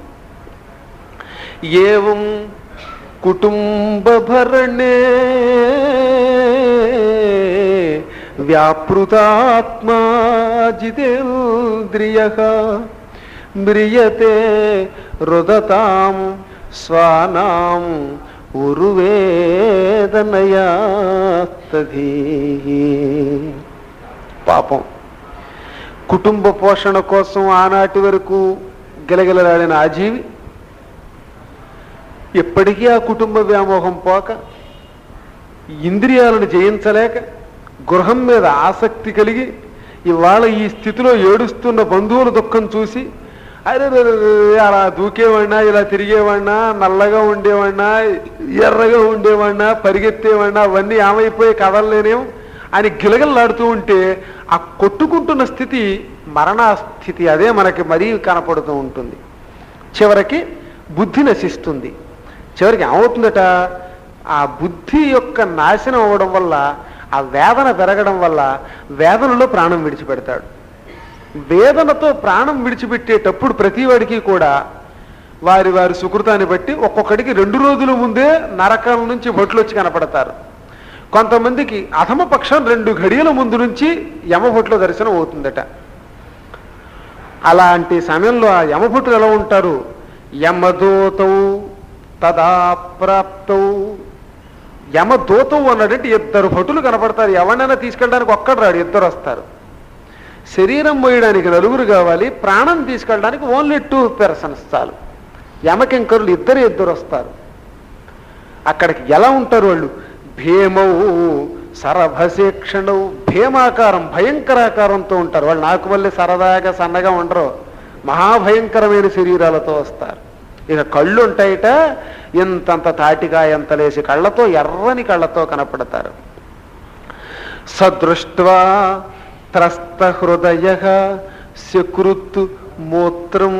ఏవం కుటుంబ భరణే వ్యాపృతాత్మా జితేంద్రియ మ్రియతే రుదతాం స్వానాం ఉరువేదనయాస్తధీ పాపం కుటుంబ పోషణ కోసం ఆనాటి వరకు గిలగిలలాడిన ఆ జీవి ఎప్పటికీ ఆ కుటుంబ వ్యామోహం పోక ఇంద్రియాలను జయించలేక గృహం మీద ఆసక్తి కలిగి ఇవాళ ఈ స్థితిలో ఏడుస్తున్న బంధువుల దుఃఖం చూసి అరే రే రే రే, అలా దూకేవాడినా ఇలా తిరిగేవాడినా నల్లగా ఉండేవాడినా ఎర్రగా ఉండేవాడినా పరిగెత్తేవాడినా అవన్నీ ఏమైపోయి కదలలేనేం అని గిలగల్లాడుతూ ఉంటే ఆ కొట్టుకుంటున్న స్థితి మరణ స్థితి అదే మనకి మరీ కనపడుతూ ఉంటుంది చివరికి బుద్ధి నశిస్తుంది చివరికి ఏమవుతుందట ఆ బుద్ధి యొక్క నాశనం అవ్వడం వల్ల ఆ వేదన పెరగడం వల్ల వేదనలో ప్రాణం విడిచిపెడతాడు వేదనతో ప్రాణం విడిచిపెట్టేటప్పుడు ప్రతివాడికి కూడా వారి వారి సుకృతాన్ని బట్టి ఒక్కొక్కడికి రెండు రోజుల ముందే నరకం నుంచి భట్లు వచ్చి కనపడతారు కొంతమందికి అధమ పక్షం రెండు ఘడియల ముందు నుంచి యమభట్లో దర్శనం అవుతుందట అలాంటి సమయంలో ఆ యమభటులు ఎలా ఉంటారు యమదూతం తదా ప్రాప్తౌ యమదూతం అన్నాడంటే ఇద్దరు భటులు కనపడతారు ఎవరినైనా తీసుకెళ్ళడానికి ఒక్కడు రాడు ఇద్దరు వస్తారు శరీరం మోయడానికి నలుగురు కావాలి ప్రాణం తీసుకెళ్ళడానికి ఓన్లీ టూ పర్సన్స్ చాలు యమకింకరులు ఇద్దరు ఇద్దరు వస్తారు అక్కడికి ఎలా ఉంటారు వాళ్ళు భీమౌ సరభశేక్షణవు భీమాకారం భయంకరాకారంతో ఉంటారు వాళ్ళు నాకు వల్లే సరదాగా సన్నగా ఉండరు మహాభయంకరమైన శరీరాలతో వస్తారు ఇక కళ్ళు ఉంటాయిట ఇంతంత తాటిగా ఎంత లేసి కళ్ళతో ఎర్రని కళ్ళతో కనపడతారు సదృష్ట్వా త్రస్త హృదయ సకృత్ మూత్రం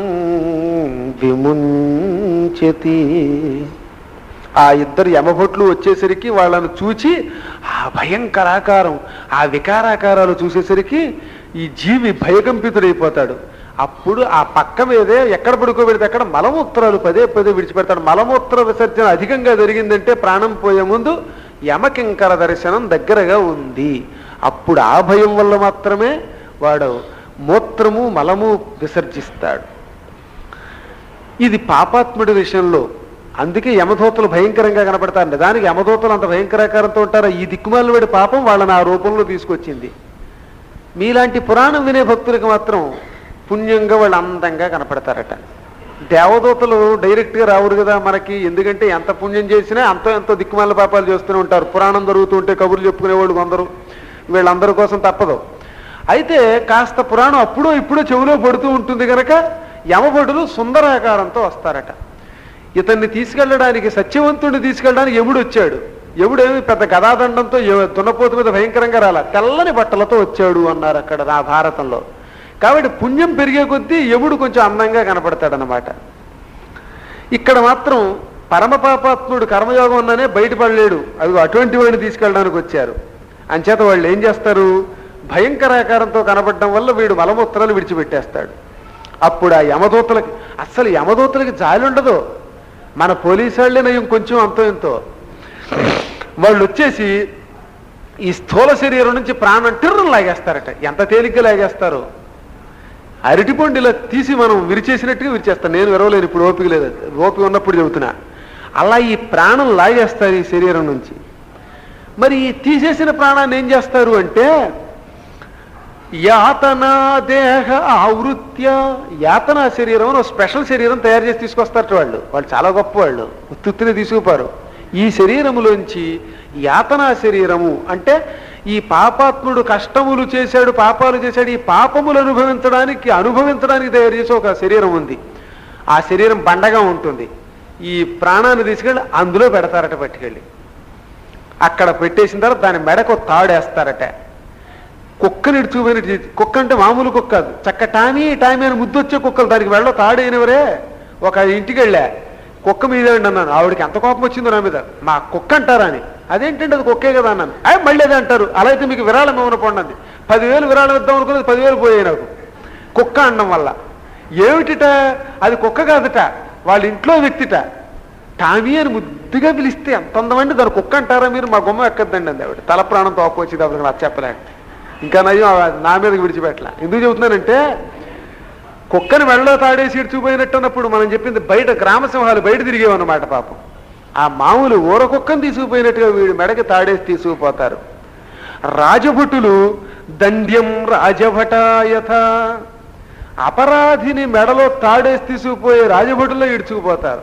విముంచతి ఆ ఇద్దరు యమభట్లు వచ్చేసరికి వాళ్ళను చూచి ఆ భయంకరాకారం ఆ వికారాకారాలు చూసేసరికి ఈ జీవి భయకంపితుడైపోతాడు అప్పుడు ఆ పక్క మీదే ఎక్కడ పడుకోబెడితే అక్కడ మలమూత్రాలు పదే పదే విడిచిపెడతాడు మలమూత్ర విసర్జన అధికంగా జరిగిందంటే ప్రాణం పోయే ముందు యమకింకర దర్శనం దగ్గరగా ఉంది అప్పుడు ఆ భయం వల్ల మాత్రమే వాడు మూత్రము మలము విసర్జిస్తాడు ఇది పాపాత్ముడి విషయంలో అందుకే యమదూతలు భయంకరంగా కనపడతారు దానికి యమదూతలు అంత భయంకరాకారంతో ఉంటారా ఈ దిక్కుమాలిన వాడి పాపం వాళ్ళని ఆ రూపంలో తీసుకొచ్చింది మీలాంటి పురాణం వినే భక్తులకు మాత్రం పుణ్యంగా వాళ్ళు అందంగా కనపడతారట దేవదూతలు డైరెక్ట్గా రావురు కదా మనకి ఎందుకంటే ఎంత పుణ్యం చేసినా అంతో ఎంతో దిక్కుమాల పాపాలు చేస్తూనే ఉంటారు పురాణం జరుగుతూ ఉంటే కబుర్లు చెప్పుకునేవాళ్ళు కొందరు వీళ్ళందరి కోసం తప్పదు అయితే కాస్త పురాణం అప్పుడో ఇప్పుడో చెవిలో పడుతూ ఉంటుంది కనుక యమభటులు సుందరాకారంతో వస్తారట ఇతన్ని తీసుకెళ్ళడానికి సత్యవంతుడిని తీసుకెళ్ళడానికి యముడు వచ్చాడు యముడేమి పెద్ద గదాదండంతో ఎ- దున్నపోతు మీద భయంకరంగా రాల తెల్లని బట్టలతో వచ్చాడు అన్నారు అక్కడ నా భారతంలో కాబట్టి పుణ్యం పెరిగే కొద్దీ యముడు కొంచెం అందంగా కనపడతాడనమాట ఇక్కడ మాత్రం పరమ పాపాత్ముడు కర్మయోగం ఉన్నానే బయటపడలేడు అది అటువంటి వాడిని తీసుకెళ్ళడానికి వచ్చారు అంచేత వాళ్ళు ఏం చేస్తారు భయంకరాకారంతో కనపడడం వల్ల వీడు మలమూత్రాలు విడిచిపెట్టేస్తాడు అప్పుడు ఆ యమదూతలకి అస్సలు యమదూతలకి జాలి ఉండదు మన పోలీసు వాళ్ళే నయం కొంచెం అంతో ఎంతో వాళ్ళు వచ్చేసి ఈ స్థూల శరీరం నుంచి ప్రాణం టిర్రం లాగేస్తారట ఎంత తేలిగ్గా లాగేస్తారు అరటిపండు ఇలా తీసి మనం విరిచేసినట్టుగా విరిచేస్తాను నేను విరవలేను ఇప్పుడు ఓపిక లేదు ఓపిక ఉన్నప్పుడు చెబుతున్నా అలా ఈ ప్రాణం లాగేస్తారు ఈ శరీరం నుంచి మరి ఈ తీసేసిన ప్రాణాన్ని ఏం చేస్తారు అంటే యాతనా దేహ ఆవృత్య యాతనా శరీరం అని ఒక స్పెషల్ శరీరం తయారు చేసి తీసుకొస్తారు వాళ్ళు వాళ్ళు చాలా గొప్ప వాళ్ళు ఉత్తుత్తిని తీసుకుపారు ఈ శరీరములోంచి యాతనా శరీరము అంటే ఈ పాపాత్ముడు కష్టములు చేశాడు పాపాలు చేశాడు ఈ పాపములు అనుభవించడానికి అనుభవించడానికి తయారు చేసే ఒక శరీరం ఉంది ఆ శరీరం బండగా ఉంటుంది ఈ ప్రాణాన్ని తీసుకెళ్ళి అందులో పెడతారట పట్టుకెళ్ళి అక్కడ పెట్టేసిన తర్వాత దాని మెడకు ఒక తాడేస్తారట కుక్కని ఇడుచుకుపోయిన కుక్క అంటే మామూలు కుక్క కాదు చక్క టామీ టామీ అని ముద్దు వచ్చే కుక్కలు దానికి వెళ్ళ తాడైనవరే ఒక ఇంటికి వెళ్ళా కుక్క మీదే అండి అన్నాను ఆవిడకి ఎంత కోపం వచ్చిందో నా మీద మా కుక్క అంటారా అని అదేంటండి అది కుక్కే కదా అన్నాను అయ్యి మళ్ళీ అదే అంటారు అలా అయితే మీకు విరాళం ఏమైనా పొండండి పదివేలు విరాళం ఇద్దాం అనుకున్నది పదివేలు పోయాయి నాకు కుక్క అనడం వల్ల ఏమిటిట అది కుక్క కాదట వాళ్ళ ఇంట్లో వ్యక్తిట టామీ అని ముద్దుగా పిలిస్తే ఎంత అందమండి దాని కుక్క అంటారా మీరు మా గుమ్మ ఎక్కద్దండి అంది ఆవిడ తల ప్రాణం తోకొచ్చింది అప్పుడు నాకు చెప్పలేక ఇంకా నయ్యం ఆ నా మీదకి విడిచిపెట్టలే ఎందుకు చెబుతున్నానంటే కుక్కని మెడలో తాడేసి ఇడ్చుకుపోయినట్టు అన్నప్పుడు మనం చెప్పింది బయట గ్రామ సింహాలు బయట తిరిగేవన్నమాట పాపం ఆ మామూలు ఊర కుక్కను తీసుకుపోయినట్టుగా వీడు మెడకి తాడేసి తీసుకుపోతారు రాజభటులు దండ్యం రాజభటాయథ అపరాధిని మెడలో తాడేసి తీసుకుపోయే రాజభటుల్లో ఇడ్చుకుపోతారు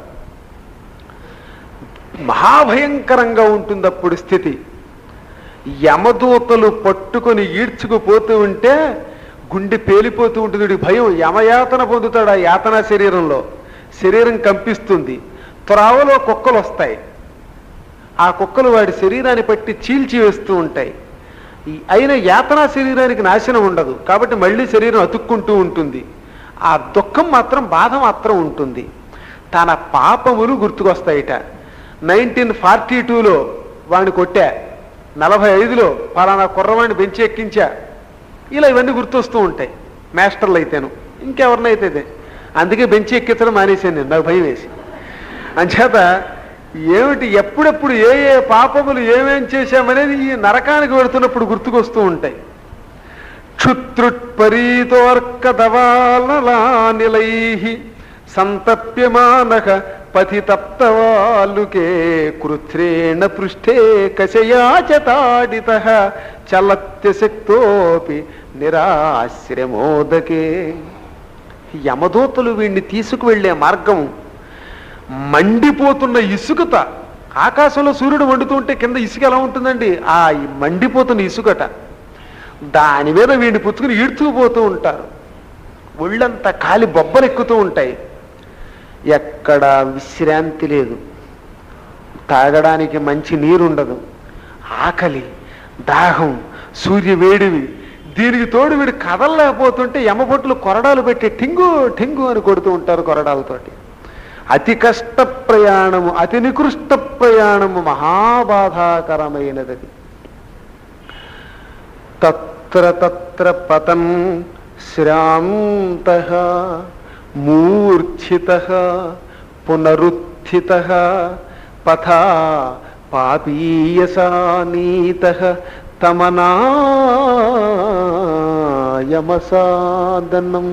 మహాభయంకరంగా ఉంటుంది అప్పుడు స్థితి యమదూతలు పట్టుకొని ఈడ్చుకుపోతూ ఉంటే గుండె పేలిపోతూ ఉంటుంది వీడికి భయం యమయాతన పొందుతాడు ఆ యాతన శరీరంలో శరీరం కంపిస్తుంది త్రావలో కుక్కలు వస్తాయి ఆ కుక్కలు వాడి శరీరాన్ని పట్టి చీల్చి వేస్తూ ఉంటాయి ఈ- అయిన యాతన శరీరానికి నాశనం ఉండదు కాబట్టి మళ్ళీ శరీరం అతుక్కుంటూ ఉంటుంది ఆ దుఃఖం మాత్రం బాధ మాత్రం ఉంటుంది తన పాపములు గుర్తుకొస్తాయిట నైన్టీన్ ఫార్టీ టూలో వాడిని కొట్టా నలభై ఐదులో పలానా కుర్రవాడిని బెంచి ఎక్కించా ఇలా ఇవన్నీ గుర్తొస్తూ ఉంటాయి మాస్టర్లు అయితేను ఇంకెవరినైతే ఇదే. అందుకే బెంచి ఎక్కించడం మానేశాను నేను నాకు భయం వేసి అంచేత ఏమిటి ఎప్పుడెప్పుడు ఏ ఏ పాపములు ఏమేం చేశామనేది ఈ నరకానికి వెళుతున్నప్పుడు గుర్తుకొస్తూ ఉంటాయి క్షుత్రుట్పరీతోర్కదవాలలానిలై సంతప్యమానక పతితప్తవాలుకే కృత్రేణ పృష్ఠే కషయాచతాడిత చలత్య శక్తోపి నిరాశ్రమోదకే యమదూతలు వీడిని తీసుకువెళ్ళే మార్గం మండిపోతున్న ఇసుకత ఆకాశంలో సూర్యుడు మండుతుంటే కింద ఇసుక ఎలా ఉంటుందండి ఆ మండిపోతున్న ఇసుకట దాని మీద వీడిని పుచ్చుకుని ఈడ్చుకుపోతూ ఉంటారు ఒళ్ళంతా కాలి బొబ్బలెక్కుతూ ఉంటాయి ఎక్కడ విశ్రాంతి లేదు తాగడానికి మంచి నీరుండదు ఆకలి దాహం సూర్య వేడివి దీనికి తోడు వీడు కదలలేకపోతుంటే యమబొట్లు కొరడాలు పెట్టి ఠింగు ఠింగు అని కొడుతూ ఉంటారు కొరడాలతోటి అతి కష్ట ప్రయాణము అతి నికృష్ట ప్రయాణము మహాబాధాకరమైనది తత్ర తత్ర పతం శ్రాంత మూర్ఛిత పునరుత్థిత పథా పాపీయసానీత తమనాయమసాదనం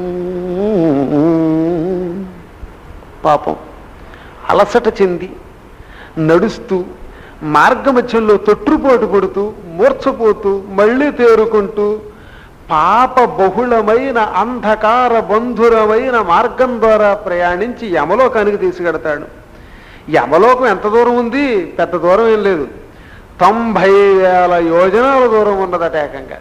పాపం అలసట చెంది నడుస్తూ మార్గమధ్యంలో తొట్టుపోటు పడుతూ మూర్ఛపోతూ మళ్ళీ తేరుకుంటూ పాప బహుళమైన అంధకార బంధురమైన మార్గం ద్వారా ప్రయాణించి యమలోకానికి తీసుకెడతాడు యమలోకం ఎంత దూరం ఉంది పెద్ద దూరం ఏం లేదు తొంభై వేల యోజనాల దూరం ఉన్నదట ఏకంగా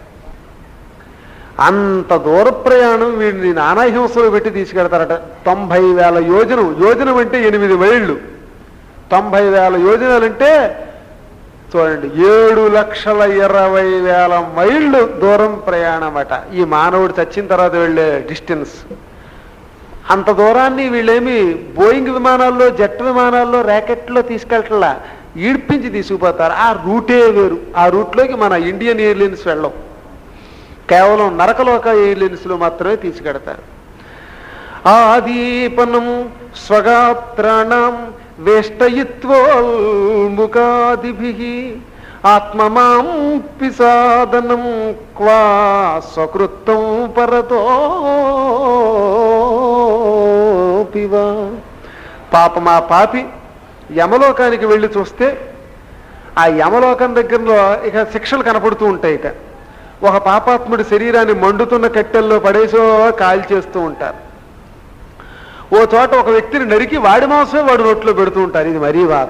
అంత దూర ప్రయాణం వీడిని నానా హింసలు పెట్టి తీసుకెడతారట తొంభై వేల యోజనం యోజనం అంటే ఎనిమిది మైళ్ళు తొంభై వేల యోజనాలంటే చూడండి ఏడు లక్షల ఇరవై వేల మైళ్ళు దూరం ప్రయాణం అట ఈ మానవుడు చచ్చిన తర్వాత వెళ్ళే డిస్టెన్స్ అంత దూరాన్ని వీళ్ళేమి బోయింగ్ విమానాల్లో జెట్ విమానాల్లో ర్యాకెట్లో తీసుకెళ్ళట్లా ఈడ్పించి తీసుకుపోతారు ఆ రూటే వేరు ఆ రూట్లోకి మన ఇండియన్ ఎయిర్లైన్స్ వెళ్ళం కేవలం నరకలోక ఎయిర్లైన్స్లో మాత్రమే తీసుకెడతారు ఆదీపనం స్వగాత్రాణం వేష్టయిత్వోల్ముఖాదిభి ఆత్మమాం పిసాదనం క్వా స్వకృత్తం పరతో పివా పాపమా పాపి యమలోకానికి వెళ్ళి చూస్తే ఆ యమలోకం దగ్గరలో ఇక శిక్షలు కనపడుతూ ఉంటాయి ఇక ఒక పాపాత్ముడి శరీరాన్ని మండుతున్న కట్టెల్లో పడేసో కాల్ చేస్తూ ఉంటారు ఓ చోట ఒక వ్యక్తిని నరికి వాడి మాంసమే వాడు నోట్లో పెడుతూ ఉంటారు ఇది మరీ బాధ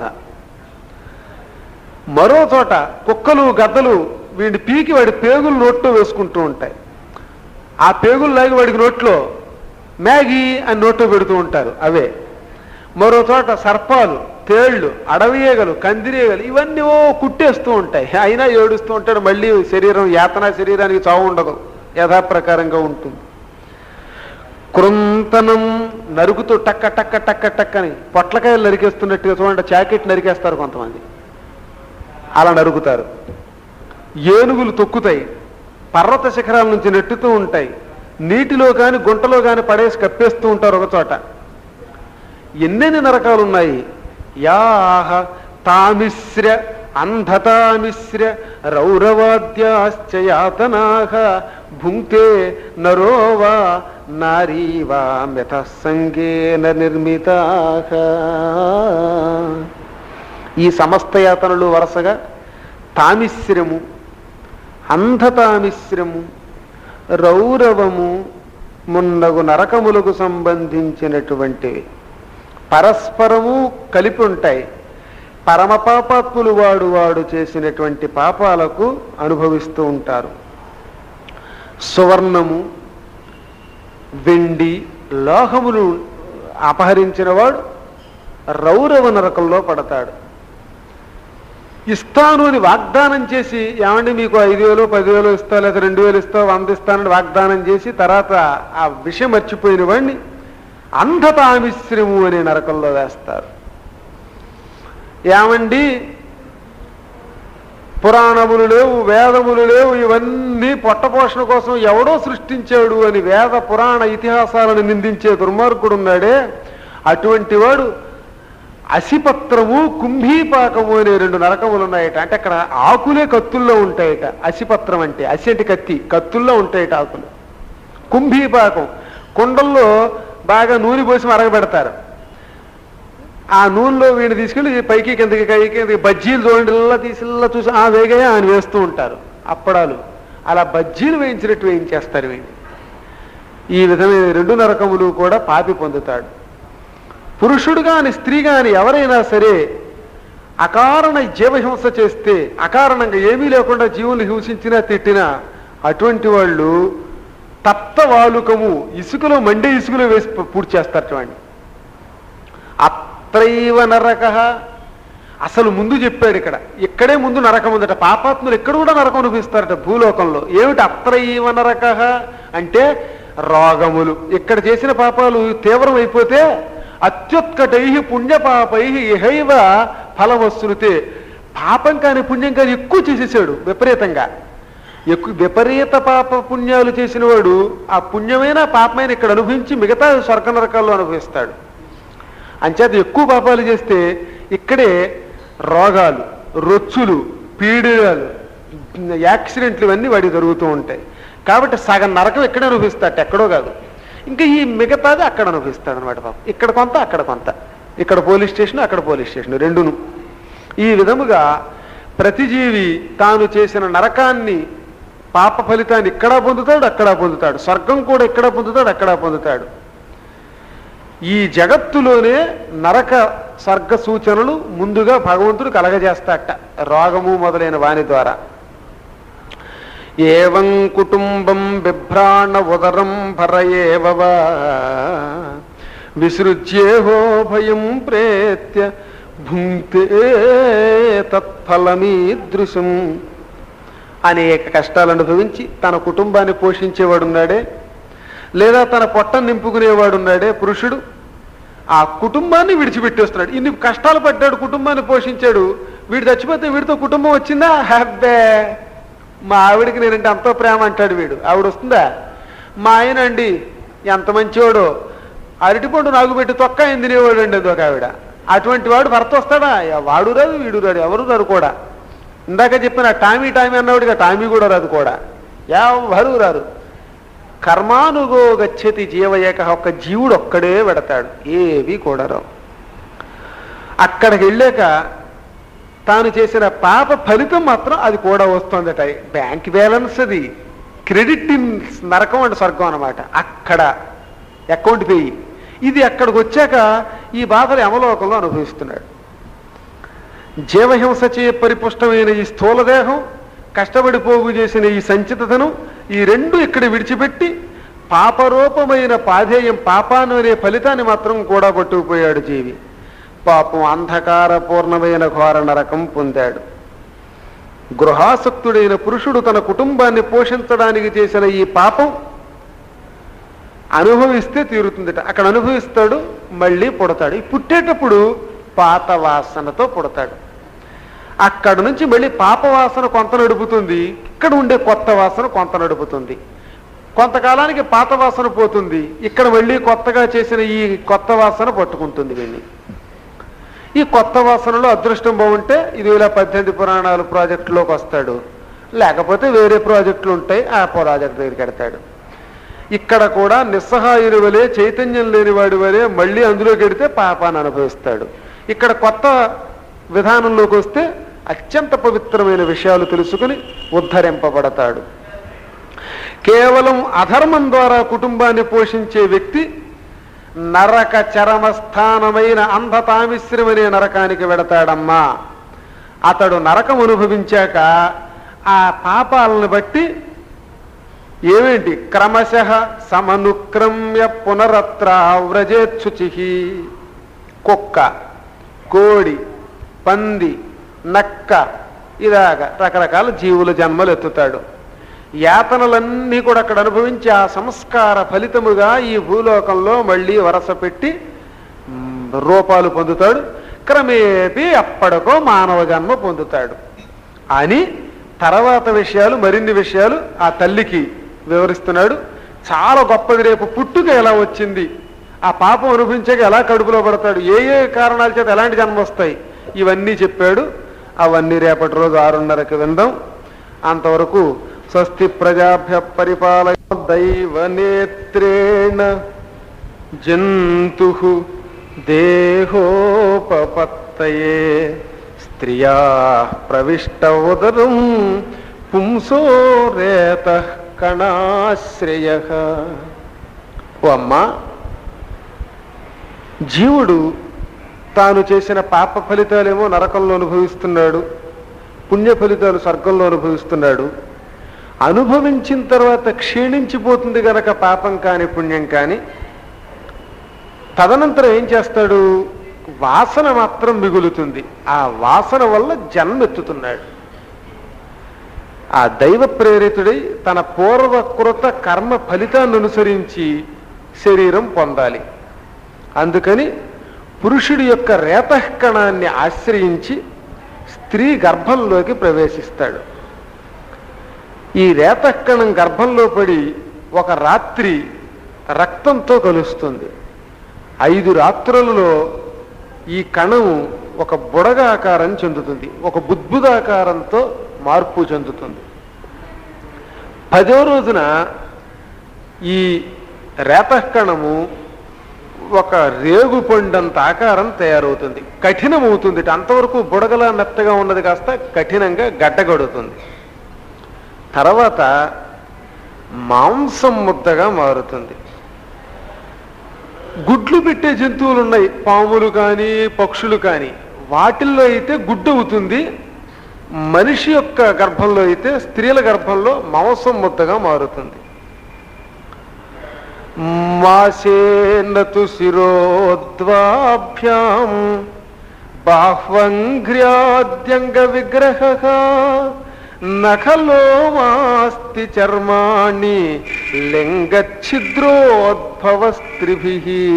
మరో చోట కుక్కలు గద్దలు వీడిని పీకి వాడి పేగులు నోట్లో వేసుకుంటూ ఉంటాయి ఆ పేగులు లాగి వాడికి నోట్లో మ్యాగీ అని నోట్లో పెడుతూ ఉంటారు అవే మరో చోట సర్పాలు తేళ్లు అడవి ఈగలు కందిరీగలు ఇవన్నీ ఓ కుట్టేస్తూ ఉంటాయి అయినా ఏడుస్తూ ఉంటాడు మళ్ళీ శరీరం యాతన శరీరానికి చావు ఉండదు యథాప్రకారంగా ఉంటుంది కృంతనం నరుకుతూ టక్క టక్క టక్క టక్క అని పొట్లకాయలు నరికేస్తున్నట్టుగా చూడండి జాకెట్ నరికేస్తారు కొంతమంది అలా నరుకుతారు ఏనుగులు తొక్కుతాయి పర్వత శిఖరాల నుంచి నెట్టుతూ ఉంటాయి నీటిలో కాని గుంటలో కాని పడేసి కప్పేస్తూ ఉంటారు ఒక చోట ఎన్నెన్ని నరకాలు ఉన్నాయి యాహ తామిశ్ర అంధతామిశ్ర రౌరవాద్యాశ్చ యాతనాహ భుంక్తే నరోవా నారీవా మితసంగేన నిర్మితాహ ఈ సమస్త యాతనలు వరుసగా తామిశ్రము అంధతామిశ్రము రౌరవము మున్నగు నరకములకు సంబంధించినటువంటివి పరస్పరము కలిపి ఉంటాయి పరమపాపాత్ములు వాడు వాడు చేసినటువంటి పాపాలకు అనుభవిస్తూ ఉంటారు సువర్ణము వెండి లోహములు అపహరించిన వాడు రౌరవ నరకంలో పడతాడు ఇస్తాను అని వాగ్దానం చేసి ఏమండి మీకు ఐదు వేలు పదివేలు ఇస్తా లేదా రెండు వేలు ఇస్తా వంద ఇస్తానని వాగ్దానం చేసి తర్వాత ఆ విషయం మర్చిపోయిన వాడిని అంధతామిశ్రము అనే నరకంలో వేస్తారు ఏమండి పురాణములు లేవు వేదములు లేవు ఇవన్నీ పొట్టపోషణ కోసం ఎవడో సృష్టించాడు అని వేద పురాణ ఇతిహాసాలను నిందించే దుర్మార్గుడు ఉన్నాడే అటువంటి వాడు అసిపత్రము కుంభీపాకము అనే రెండు నరకములు ఉన్నాయట అంటే అక్కడ ఆకులే కత్తుల్లో ఉంటాయట అసిపత్రం అంటే అసి అంటే కత్తి కత్తుల్లో ఉంటాయట ఆకులు కుంభీపాకం కుండల్లో బాగా నూనె పోసి మరగబెడతారు ఆ నూనెలో వీడిని తీసుకెళ్ళి పైకి కిందకి కైకి కిందకి బజ్జీలు చూడండి ఇలా తీసి ఇలా చూసి ఆ వేగయా అని వేస్తూ ఉంటారు అప్పడాలు అలా బజ్జీలు వేయించినట్టు వేయించేస్తారు వీడిని ఈ విధమైన రెండు నరకములు కూడా పాపి పొందుతాడు పురుషుడు కాని స్త్రీ కాని ఎవరైనా సరే అకారణ జీవహింస చేస్తే అకారణంగా ఏమీ లేకుండా జీవులు హింసించినా తిట్టినా అటువంటి వాళ్ళు తప్త వాలుకము ఇసుకలో మండే ఇసుకలో వేసి పూర్తి చేస్తారు వాడిని అత్రైవ నరక అసలు ముందు చెప్పాడు ఇక్కడ ఇక్కడే ముందు నరకం ఉందట పాపాత్ములు ఇక్కడ కూడా నరకం అనిపిస్తారట భూలోకంలో ఏమిటి అత్రైవ నరక అంటే రోగములు ఇక్కడ చేసిన పాపాలు తీవ్రం అయిపోతే అత్యుత్కటై పుణ్యపాపై ఇహైవ ఫలమస్తుతే పాపం కాని పుణ్యం కాని ఎక్కువ చేసేసాడు విపరీతంగా ఎక్కువ విపరీత పాప పుణ్యాలు చేసిన వాడు ఆ పుణ్యమైన పాపమైన ఇక్కడ అనుభవించి మిగతా స్వర్గ నరకాల్లో అనుభవిస్తాడు అంచేత ఎక్కువ పాపాలు చేస్తే ఇక్కడే రోగాలు రొచ్చులు పీడియాలు యాక్సిడెంట్లు ఇవన్నీ వాడికి జరుగుతూ ఉంటాయి కాబట్టి సగం నరకం ఎక్కడ అనుభవిస్తాడు ఎక్కడో కాదు ఇంకా ఈ మిగతాది అక్కడ అనుభవిస్తాడు అనమాట పాపం ఇక్కడ కొంత అక్కడ కొంత ఇక్కడ పోలీస్ స్టేషన్ అక్కడ పోలీస్ స్టేషన్ రెండును ఈ విధముగా ప్రతి జీవి తాను చేసిన నరకాన్ని పాప ఫలితాన్ని ఇక్కడ పొందుతాడు అక్కడ పొందుతాడు స్వర్గం కూడా ఇక్కడ పొందుతాడు అక్కడ పొందుతాడు ఈ జగత్తులోనే నరక స్వర్గ సూచనలు ముందుగా భగవంతుడు కలగజేస్తాట రోగము మొదలైన వాని ద్వారా ఏవం కుటుంబం బిభ్రాణ ఉదరం భరయేవవా విసృజ్యేహో భయం ప్రేత్య భుంక్తే తత్ఫలమీదృశం అనేక కష్టాలు అనుభవించి తన కుటుంబాన్ని పోషించేవాడున్నాడే లేదా తన పొట్టను నింపుకునేవాడున్నాడే పురుషుడు ఆ కుటుంబాన్ని విడిచిపెట్టేస్తున్నాడు ఇన్ని కష్టాలు పడ్డాడు కుటుంబాన్ని పోషించాడు వీడు చచ్చిపోతే వీడితో కుటుంబం వచ్చిందా హ్యాబ్బే మా ఆవిడికి నేనంటే అంతో ప్రేమ అంటాడు వీడు ఆవిడ వస్తుందా మా ఆయన అండి ఎంత మంచివాడో అరటిపండు నాకు పెట్టి తొక్క ఆయన తినేవాడు అండి అది ఒక ఆవిడ అటువంటి వాడు భర్త వస్తాడా యా, వాడు రాదు వీడు రాడు ఎవరు రారు కూడా ఇందాక చెప్పిన టామీ టామీ అన్నవాడిగా టామీ కూడా రాదు కూడా ఎవరు రారు కర్మానుగో గచ్చతి జీవయేక ఒక్క జీవుడు ఒక్కడే పెడతాడు ఏవి కూడా రావు అక్కడికి వెళ్ళాక తాను చేసిన పాప ఫలితం మాత్రం అది కూడా వస్తుందట బ్యాంక్ బ్యాలెన్స్ అది క్రెడిట్ ఇన్ నరకం అంటే స్వర్గం అనమాట అక్కడ అకౌంట్ పేయి ఇది అక్కడికి వచ్చాక ఈ బాధలు యమలోకంలో అనుభవిస్తున్నాడు జీవహింస చే పరిపుష్టమైన ఈ స్థూలదేహం కష్టపడి పోగు చేసిన ఈ సంచితతను ఈ రెండు ఇక్కడ విడిచిపెట్టి పాపరూపమైన పాధేయం పాపాను అనే ఫలితాన్ని మాత్రం కూడా పట్టుకుపోయాడు జీవి పాపం అంధకార పూర్ణమైన ఘోర నరకం పొందాడు గృహాసక్తుడైన పురుషుడు తన కుటుంబాన్ని పోషించడానికి చేసిన ఈ పాపం అనుభవిస్తే తీరుతుందట అక్కడ అనుభవిస్తాడు మళ్ళీ పుడతాడు ఈ పుట్టేటప్పుడు పాత వాసనతో పుడతాడు అక్కడ నుంచి మళ్ళీ పాప వాసన కొంత నడుపుతుంది ఇక్కడ ఉండే కొత్త వాసన కొంత నడుపుతుంది కొంతకాలానికి పాత వాసన పోతుంది ఇక్కడ మళ్ళీ కొత్తగా చేసిన ఈ కొత్త వాసన పట్టుకుంటుంది వీడిని ఈ కొత్త వాసనలో అదృష్టం బాగుంటే ఇది ఇలా పద్దెనిమిది పురాణాలు ప్రాజెక్టులోకి వస్తాడు లేకపోతే వేరే ప్రాజెక్టులు ఉంటాయి ఆ ప్రాజెక్ట్ దగ్గరికి వెడతాడు ఇక్కడ కూడా నిస్సహాయుని వలె చైతన్యం లేని వాడి వలె మళ్ళీ అందులోకి వెడితే పాపాన్ని అనుభవిస్తాడు ఇక్కడ కొత్త విధానంలోకి వస్తే అత్యంత పవిత్రమైన విషయాలు తెలుసుకుని ఉద్ధరింపబడతాడు కేవలం అధర్మం ద్వారా కుటుంబాన్ని పోషించే వ్యక్తి నరక చరమస్థానమైన అంధతామిశ్రమనే నరకానికి వెడతాడమ్మా అతడు నరకం అనుభవించాక ఆ పాపాలను బట్టి ఏమేంటి క్రమశ సమనుక్రమ్య పునరత్ర వ్రజేచ్చుచి కుక్క కోడి పంది నక్క ఇలాగ రకరకాల జీవుల జన్మలు ఎత్తుతాడు యాతనలన్నీ కూడా అక్కడ అనుభవించి ఆ సంస్కార ఫలితముగా ఈ భూలోకంలో మళ్ళీ వరస పెట్టి మ్, రూపాలు పొందుతాడు క్రమేపీ అప్పటికో మానవ జన్మ పొందుతాడు అని తర్వాత విషయాలు మరిన్ని విషయాలు ఆ తల్లికి వివరిస్తున్నాడు చాలా గొప్పది రేపు పుట్టుక ఎలా వచ్చింది ఆ పాపం అనుభవించాక ఎలా కడుపులో పడతాడు ఏ ఏ కారణాల చేత ఎలాంటి జన్మ వస్తాయి ఇవన్నీ చెప్పాడు అవన్నీ రేపటి రోజు ఆరున్నరకు విందాం అంతవరకు స్వస్తి ప్రజాభ్య పరిపాలయ దైవ నేత్రేణ జంతు దేహోపపత్తయే స్త్రియా ప్రవిష్ట ఉదరం పుంసో రేత కణాశ్రయ ఓ అమ్మా జీవుడు తాను చేసిన పాప ఫలితాలేమో నరకంలో అనుభవిస్తున్నాడు పుణ్య ఫలితాలు స్వర్గంలో అనుభవిస్తున్నాడు అనుభవించిన తర్వాత క్షీణించిపోతుంది గనక పాపం కాని పుణ్యం కాని తదనంతరం ఏం చేస్తాడు వాసన మాత్రం మిగులుతుంది ఆ వాసన వల్ల జన్మెత్తుతున్నాడు ఆ దైవ ప్రేరితుడై తన పూర్వకృత కర్మ ఫలితాన్ని అనుసరించి శరీరం పొందాలి అందుకని పురుషుడి యొక్క రేతకణాన్ని ఆశ్రయించి స్త్రీ గర్భంలోకి ప్రవేశిస్తాడు ఈ రేతకణం గర్భంలో పడి ఒక రాత్రి రక్తంతో కలుస్తుంది ఐదు రాత్రులలో ఈ కణం ఒక బుడగాకారం చెందుతుంది ఒక బుద్భుదాకారంతో మార్పు చెందుతుంది పదో రోజున ఈ రేతకణము ఒక రేగు పండంత ఆకారం తయారవుతుంది కఠినమవుతుంది అంతవరకు బుడగలా మెత్తగా ఉన్నది కాస్త కఠినంగా గడ్డగడుతుంది తర్వాత మాంసం ముద్దగా మారుతుంది గుడ్లు పెట్టే జంతువులు ఉన్నాయి పాములు కానీ పక్షులు కానీ వాటిల్లో అయితే గుడ్డు అవుతుంది మనిషి యొక్క గర్భంలో అయితే స్త్రీల గర్భంలో మాంసం ముద్దగా మారుతుంది మాసేనతు శిరోద్వాభ్యాం బాహ్వంగ్ర్యాద్యంగ విగ్రహ నఖలో మాస్తి చర్మాణి లింగఛిద్రోద్భవ స్త్రిభి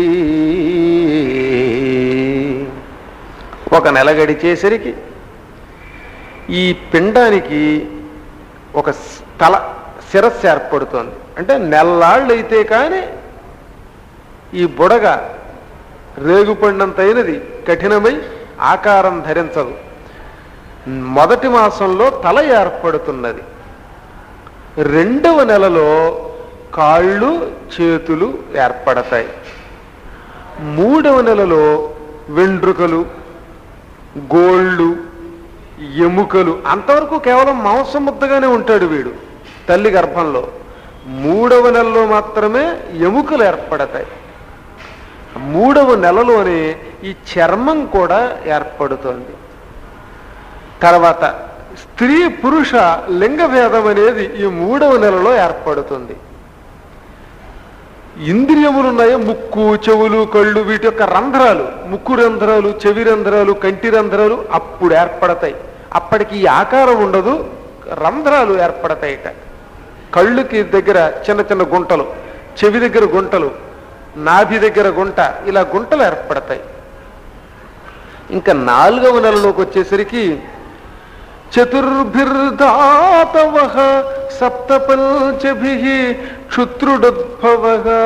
ఒక నెల గడిచేసరికి ఈ పిండానికి ఒక తల శిరస్సు ఏర్పడుతోంది అంటే నెల్లాళ్ళు అయితే కానీ ఈ బుడగ రేగుపడినంతైనది కఠినమై ఆకారం ధరించదు మొదటి మాసంలో తల ఏర్పడుతున్నది రెండవ నెలలో కాళ్ళు చేతులు ఏర్పడతాయి మూడవ నెలలో వెండ్రుకలు గోళ్ళు ఎముకలు అంతవరకు కేవలం మాంసం ముద్దగానే ఉంటాడు వీడు తల్లి గర్భంలో మూడవ నెలలో మాత్రమే ఎముకలు ఏర్పడతాయి మూడవ నెలలోనే ఈ చర్మం కూడా ఏర్పడుతోంది తర్వాత స్త్రీ పురుష లింగ భేదం అనేది ఈ మూడవ నెలలో ఏర్పడుతుంది ఇంద్రియములు ఉన్నాయో ముక్కు చెవులు కళ్ళు వీటి యొక్క రంధ్రాలు ముక్కు రంధ్రాలు చెవి రంధ్రాలు కంటి రంధ్రాలు అప్పుడు ఏర్పడతాయి అప్పటికి ఈ ఆకారం ఉండదు రంధ్రాలు ఏర్పడతాయిట కళ్ళుకి దగ్గర చిన్న చిన్న గుంటలు చెవి దగ్గర గుంటలు నాభి దగ్గర గుంట ఇలా గుంటలు ఏర్పడతాయి ఇంకా నాలుగవ నెలలోకి వచ్చేసరికి చతుర్భిర్ధాతవ సప్తపంచభి క్షుత్రుడుద్భవ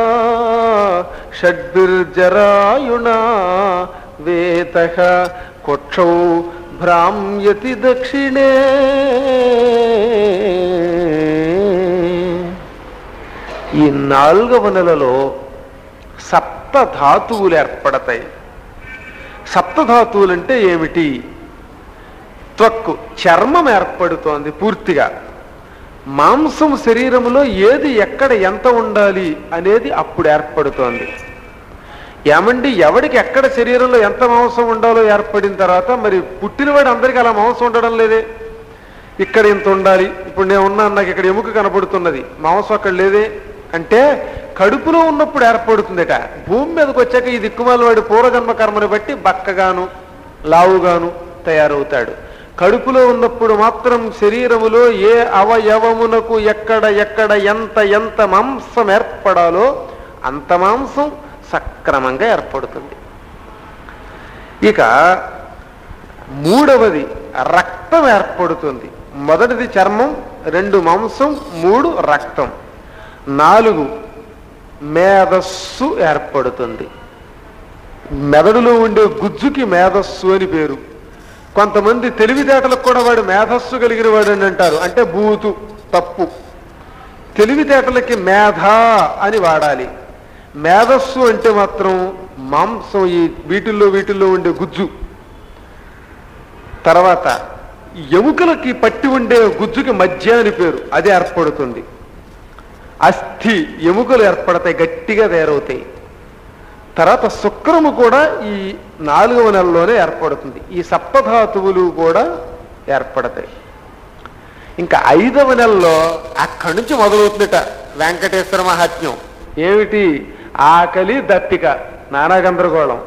షడ్భిర్జరాయుణా వేత కొక్షౌ భ్రామ్యతి దక్షిణే ఈ నాలుగవ నెలలో సప్త ధాతువులు ఏర్పడతాయి సప్తధాతువులు అంటే ఏమిటి త్వక్కు చర్మం ఏర్పడుతోంది పూర్తిగా మాంసం శరీరములో ఏది ఎక్కడ ఎంత ఉండాలి అనేది అప్పుడు ఏర్పడుతోంది ఏమండి ఎవడికి ఎక్కడ శరీరంలో ఎంత మాంసం ఉండాలో ఏర్పడిన తర్వాత మరి పుట్టినవాడు అందరికీ అలా మాంసం ఉండడం లేదే ఇక్కడ ఇంత ఉండాలి ఇప్పుడు నేను ఉన్నాను నాకు ఇక్కడ ఎముక కనపడుతున్నది మాంసం అక్కడ లేదే అంటే కడుపులో ఉన్నప్పుడు ఏర్పడుతుందట భూమి మీదకి వచ్చాక ఈ దిక్కుమాల వాడి పూర్వజన్మ కర్మని బట్టి బక్కగాను లావుగాను తయారవుతాడు కడుపులో ఉన్నప్పుడు మాత్రం శరీరములో ఏ అవయవమునకు ఎక్కడ ఎక్కడ ఎంత ఎంత మాంసం ఏర్పడాలో అంత మాంసం సక్రమంగా ఏర్పడుతుంది ఇక మూడవది రక్తం ఏర్పడుతుంది మొదటిది చర్మం రెండు మాంసం మూడు రక్తం నాలుగు మేధస్సు ఏర్పడుతుంది మెదడులో ఉండే గుజ్జుకి మేధస్సు అని పేరు కొంతమంది తెలివితేటలకు కూడా వాడు మేధస్సు కలిగిన వాడు అని అంటారు అంటే బూతు తప్పు తెలివితేటలకి మేధ అని వాడాలి మేధస్సు అంటే మాత్రం మాంసం ఈ వీటిల్లో వీటిల్లో ఉండే గుజ్జు తర్వాత ఎముకలకి పట్టి ఉండే గుజ్జుకి మధ్య అని పేరు అది ఏర్పడుతుంది అస్థి ఎముకలు ఏర్పడతాయి గట్టిగా తయారవుతాయి తర్వాత శుక్రము కూడా ఈ నాలుగవ నెలలోనే ఏర్పడుతుంది ఈ సప్తధాతువులు కూడా ఏర్పడతాయి ఇంకా ఐదవ నెలలో అక్కడి నుంచి మొదలవుతుందట వెంకటేశ్వర మహాత్మ్యం ఏమిటి ఆకలి దప్పిక నానా గందరగోళం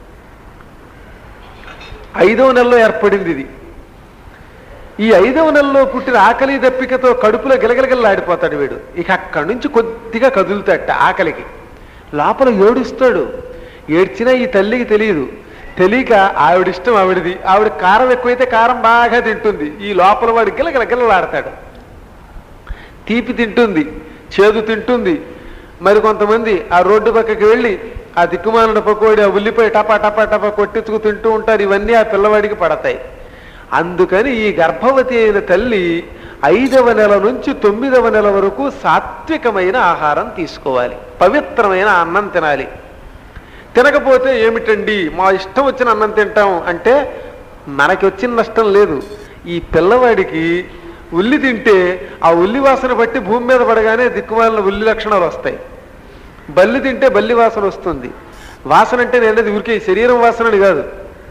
ఐదవ నెలలో ఏర్పడింది ఇది ఈ ఐదవ నెలలో పుట్టిన ఆకలి దప్పికతో కడుపులో గిలగిలగిల్లాడిపోతాడు వీడు ఇక అక్కడి నుంచి కొద్దిగా కదులుతాడట ఆకలికి లోపల ఏడుస్తాడు ఏడ్చినా ఈ తల్లికి తెలియదు తెలియక ఆవిడిష్టం ఆవిడిది ఆవిడ కారం ఎక్కువైతే కారం బాగా తింటుంది ఈ లోపల వాడు గిలగిల గిల్లలాడతాడు తీపి తింటుంది చేదు తింటుంది మరి కొంతమంది ఆ రోడ్డు పక్కకి వెళ్ళి ఆ దిక్కుమాలిన పకోడి ఆ ఉల్లిపాయ టపా టపా టపా కొట్టించుకు తింటూ ఉంటారు ఇవన్నీ ఆ పిల్లవాడికి పడతాయి అందుకని ఈ గర్భవతి అయిన తల్లి ఐదవ నెల నుంచి తొమ్మిదవ నెల వరకు సాత్వికమైన ఆహారం తీసుకోవాలి పవిత్రమైన అన్నం తినాలి తినకపోతే ఏమిటండి మా ఇష్టం వచ్చిన అన్నం తింటాం అంటే మనకి వచ్చిన నష్టం లేదు ఈ పిల్లవాడికి ఉల్లి తింటే ఆ ఉల్లి వాసన బట్టి భూమి మీద పడగానే దిక్కుమాలిన ఉల్లి లక్షణాలు వస్తాయి బల్లి తింటే బల్లి వాసన వస్తుంది వాసన అంటే నేను అనేది ఊరికే ఈ శరీరం వాసనని కాదు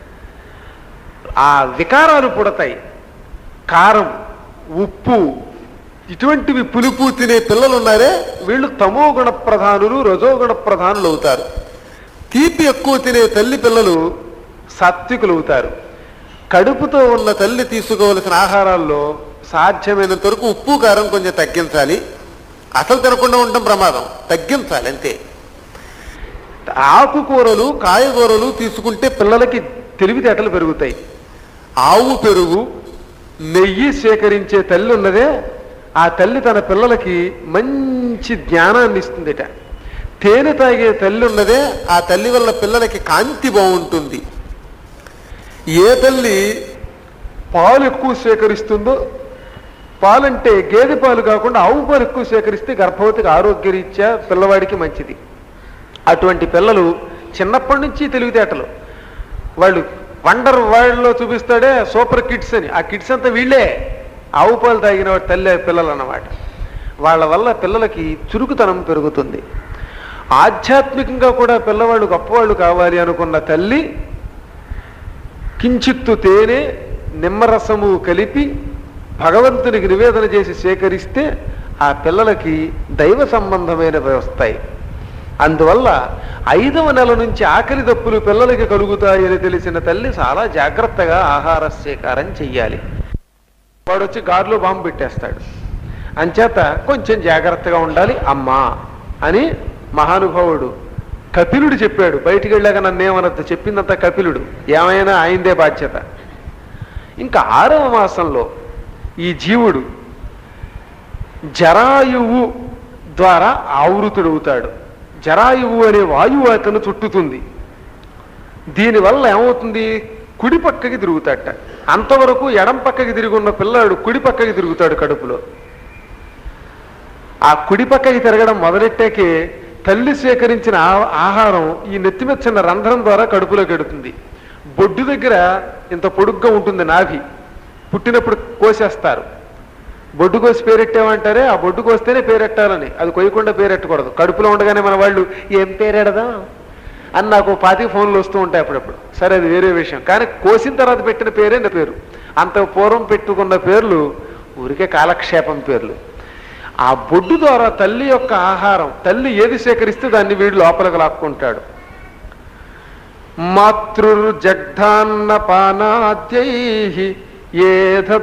ఆ వికారాలు పుడతాయి కారం ఉప్పు ఇటువంటివి పులుపు తినే పిల్లలు ఉన్నారే వీళ్ళు తమో గుణ ప్రధానులు రజోగుణ ప్రధానులు అవుతారు తీపి ఎక్కువ తినే తల్లి పిల్లలు సాత్వికులు అవుతారు కడుపుతో ఉన్న తల్లి తీసుకోవలసిన ఆహారాల్లో సాధ్యమైనంత వరకు ఉప్పు కారం కొంచెం తగ్గించాలి అసలు తినకుండా ఉండడం ప్రమాదం తగ్గించాలి అంతే ఆకుకూరలు కాయగూరలు తీసుకుంటే పిల్లలకి తెలివితేటలు పెరుగుతాయి ఆవు పెరుగు నెయ్యి సేకరించే తల్లి ఉన్నదే ఆ తల్లి తన పిల్లలకి మంచి జ్ఞానాన్ని ఇస్తుందిట తేనె తాగే తల్లి ఉన్నదే ఆ తల్లి వల్ల పిల్లలకి కాంతి బాగుంటుంది ఏ తల్లి పాలు ఎక్కువ సేకరిస్తుందో పాలంటే గేదె పాలు కాకుండా ఆవు పాలు ఎక్కువ సేకరిస్తే గర్భవతికి ఆరోగ్యరీత్యా పిల్లవాడికి మంచిది అటువంటి పిల్లలు చిన్నప్పటి నుంచి తెలివితేటలు వాళ్ళు వండర్ వరల్డ్లో చూపిస్తాడే సూపర్ కిడ్స్ అని ఆ కిడ్స్ అంతా వీళ్ళే ఆవు పాలు తాగిన వాడి తల్లి పిల్లలు అన్నమాట వాళ్ళ వల్ల పిల్లలకి చురుకుతనం పెరుగుతుంది ఆధ్యాత్మికంగా కూడా పిల్లవాళ్ళు గొప్పవాళ్ళు కావాలి అనుకున్న తల్లి కించిత్తు తేనె నిమ్మరసము కలిపి భగవంతునికి నివేదన చేసి సేకరిస్తే ఆ పిల్లలకి దైవ సంబంధమైనవి వస్తాయి అందువల్ల ఐదవ నెల నుంచి ఆకలి దప్పులు పిల్లలకి కలుగుతాయని తెలిసిన తల్లి చాలా జాగ్రత్తగా ఆహార స్వీకారం చెయ్యాలి వాడు వచ్చి గారిలో బాంబు పెట్టేస్తాడు అంచేత కొంచెం జాగ్రత్తగా ఉండాలి అమ్మా అని మహానుభావుడు కపిలుడు చెప్పాడు బయటికి వెళ్ళాక నన్నేమనద్దు చెప్పిందంతా కపిలుడు ఏమైనా ఆయనదే బాధ్యత ఇంకా ఆరవ మాసంలో ఈ జీవుడు జరాయువు ద్వారా ఆవృతుడవుతాడు జరాయువు అనే వాయువు అతను చుట్టుతుంది దీనివల్ల ఏమవుతుంది కుడి పక్కకి తిరుగుతాడట అంతవరకు ఎడం పక్కకి తిరిగి ఉన్న పిల్లాడు కుడి పక్కకి తిరుగుతాడు కడుపులో ఆ కుడి పక్కకి తిరగడం మొదలెట్టాకే తల్లి స్వీకరించిన ఆ- ఆహారం ఈ నెత్తిమీద చిన్న రంధ్రం ద్వారా కడుపులో గడుతుంది బొడ్డు దగ్గర ఇంత పొడుగ్గా ఉంటుంది నాభి పుట్టినప్పుడు కోసేస్తారు బొడ్డు కోసి పేరెట్టామంటారే ఆ బొడ్డు కోస్తేనే పేరెట్టాలని అది కొయ్యకుండా పేరెట్టకూడదు కడుపులో ఉండగానే మన వాళ్ళు ఏం పేరెడదాం అని నాకు పాతిక ఫోన్లు వస్తూ ఉంటాయి అప్పుడప్పుడు సరే అది వేరే విషయం కానీ కోసిన తర్వాత పెట్టిన పేరే నా పేరు అంత పూర్వం పెట్టుకున్న పేర్లు ఊరికే కాలక్షేపం పేర్లు ఆ బొడ్డు ద్వారా తల్లి యొక్క ఆహారం తల్లి ఏది సేకరిస్తే దాన్ని వీడు లోపలికి లాక్కుంటాడు మాతృర్జగ్ధాన్న పానాద్యై ఏ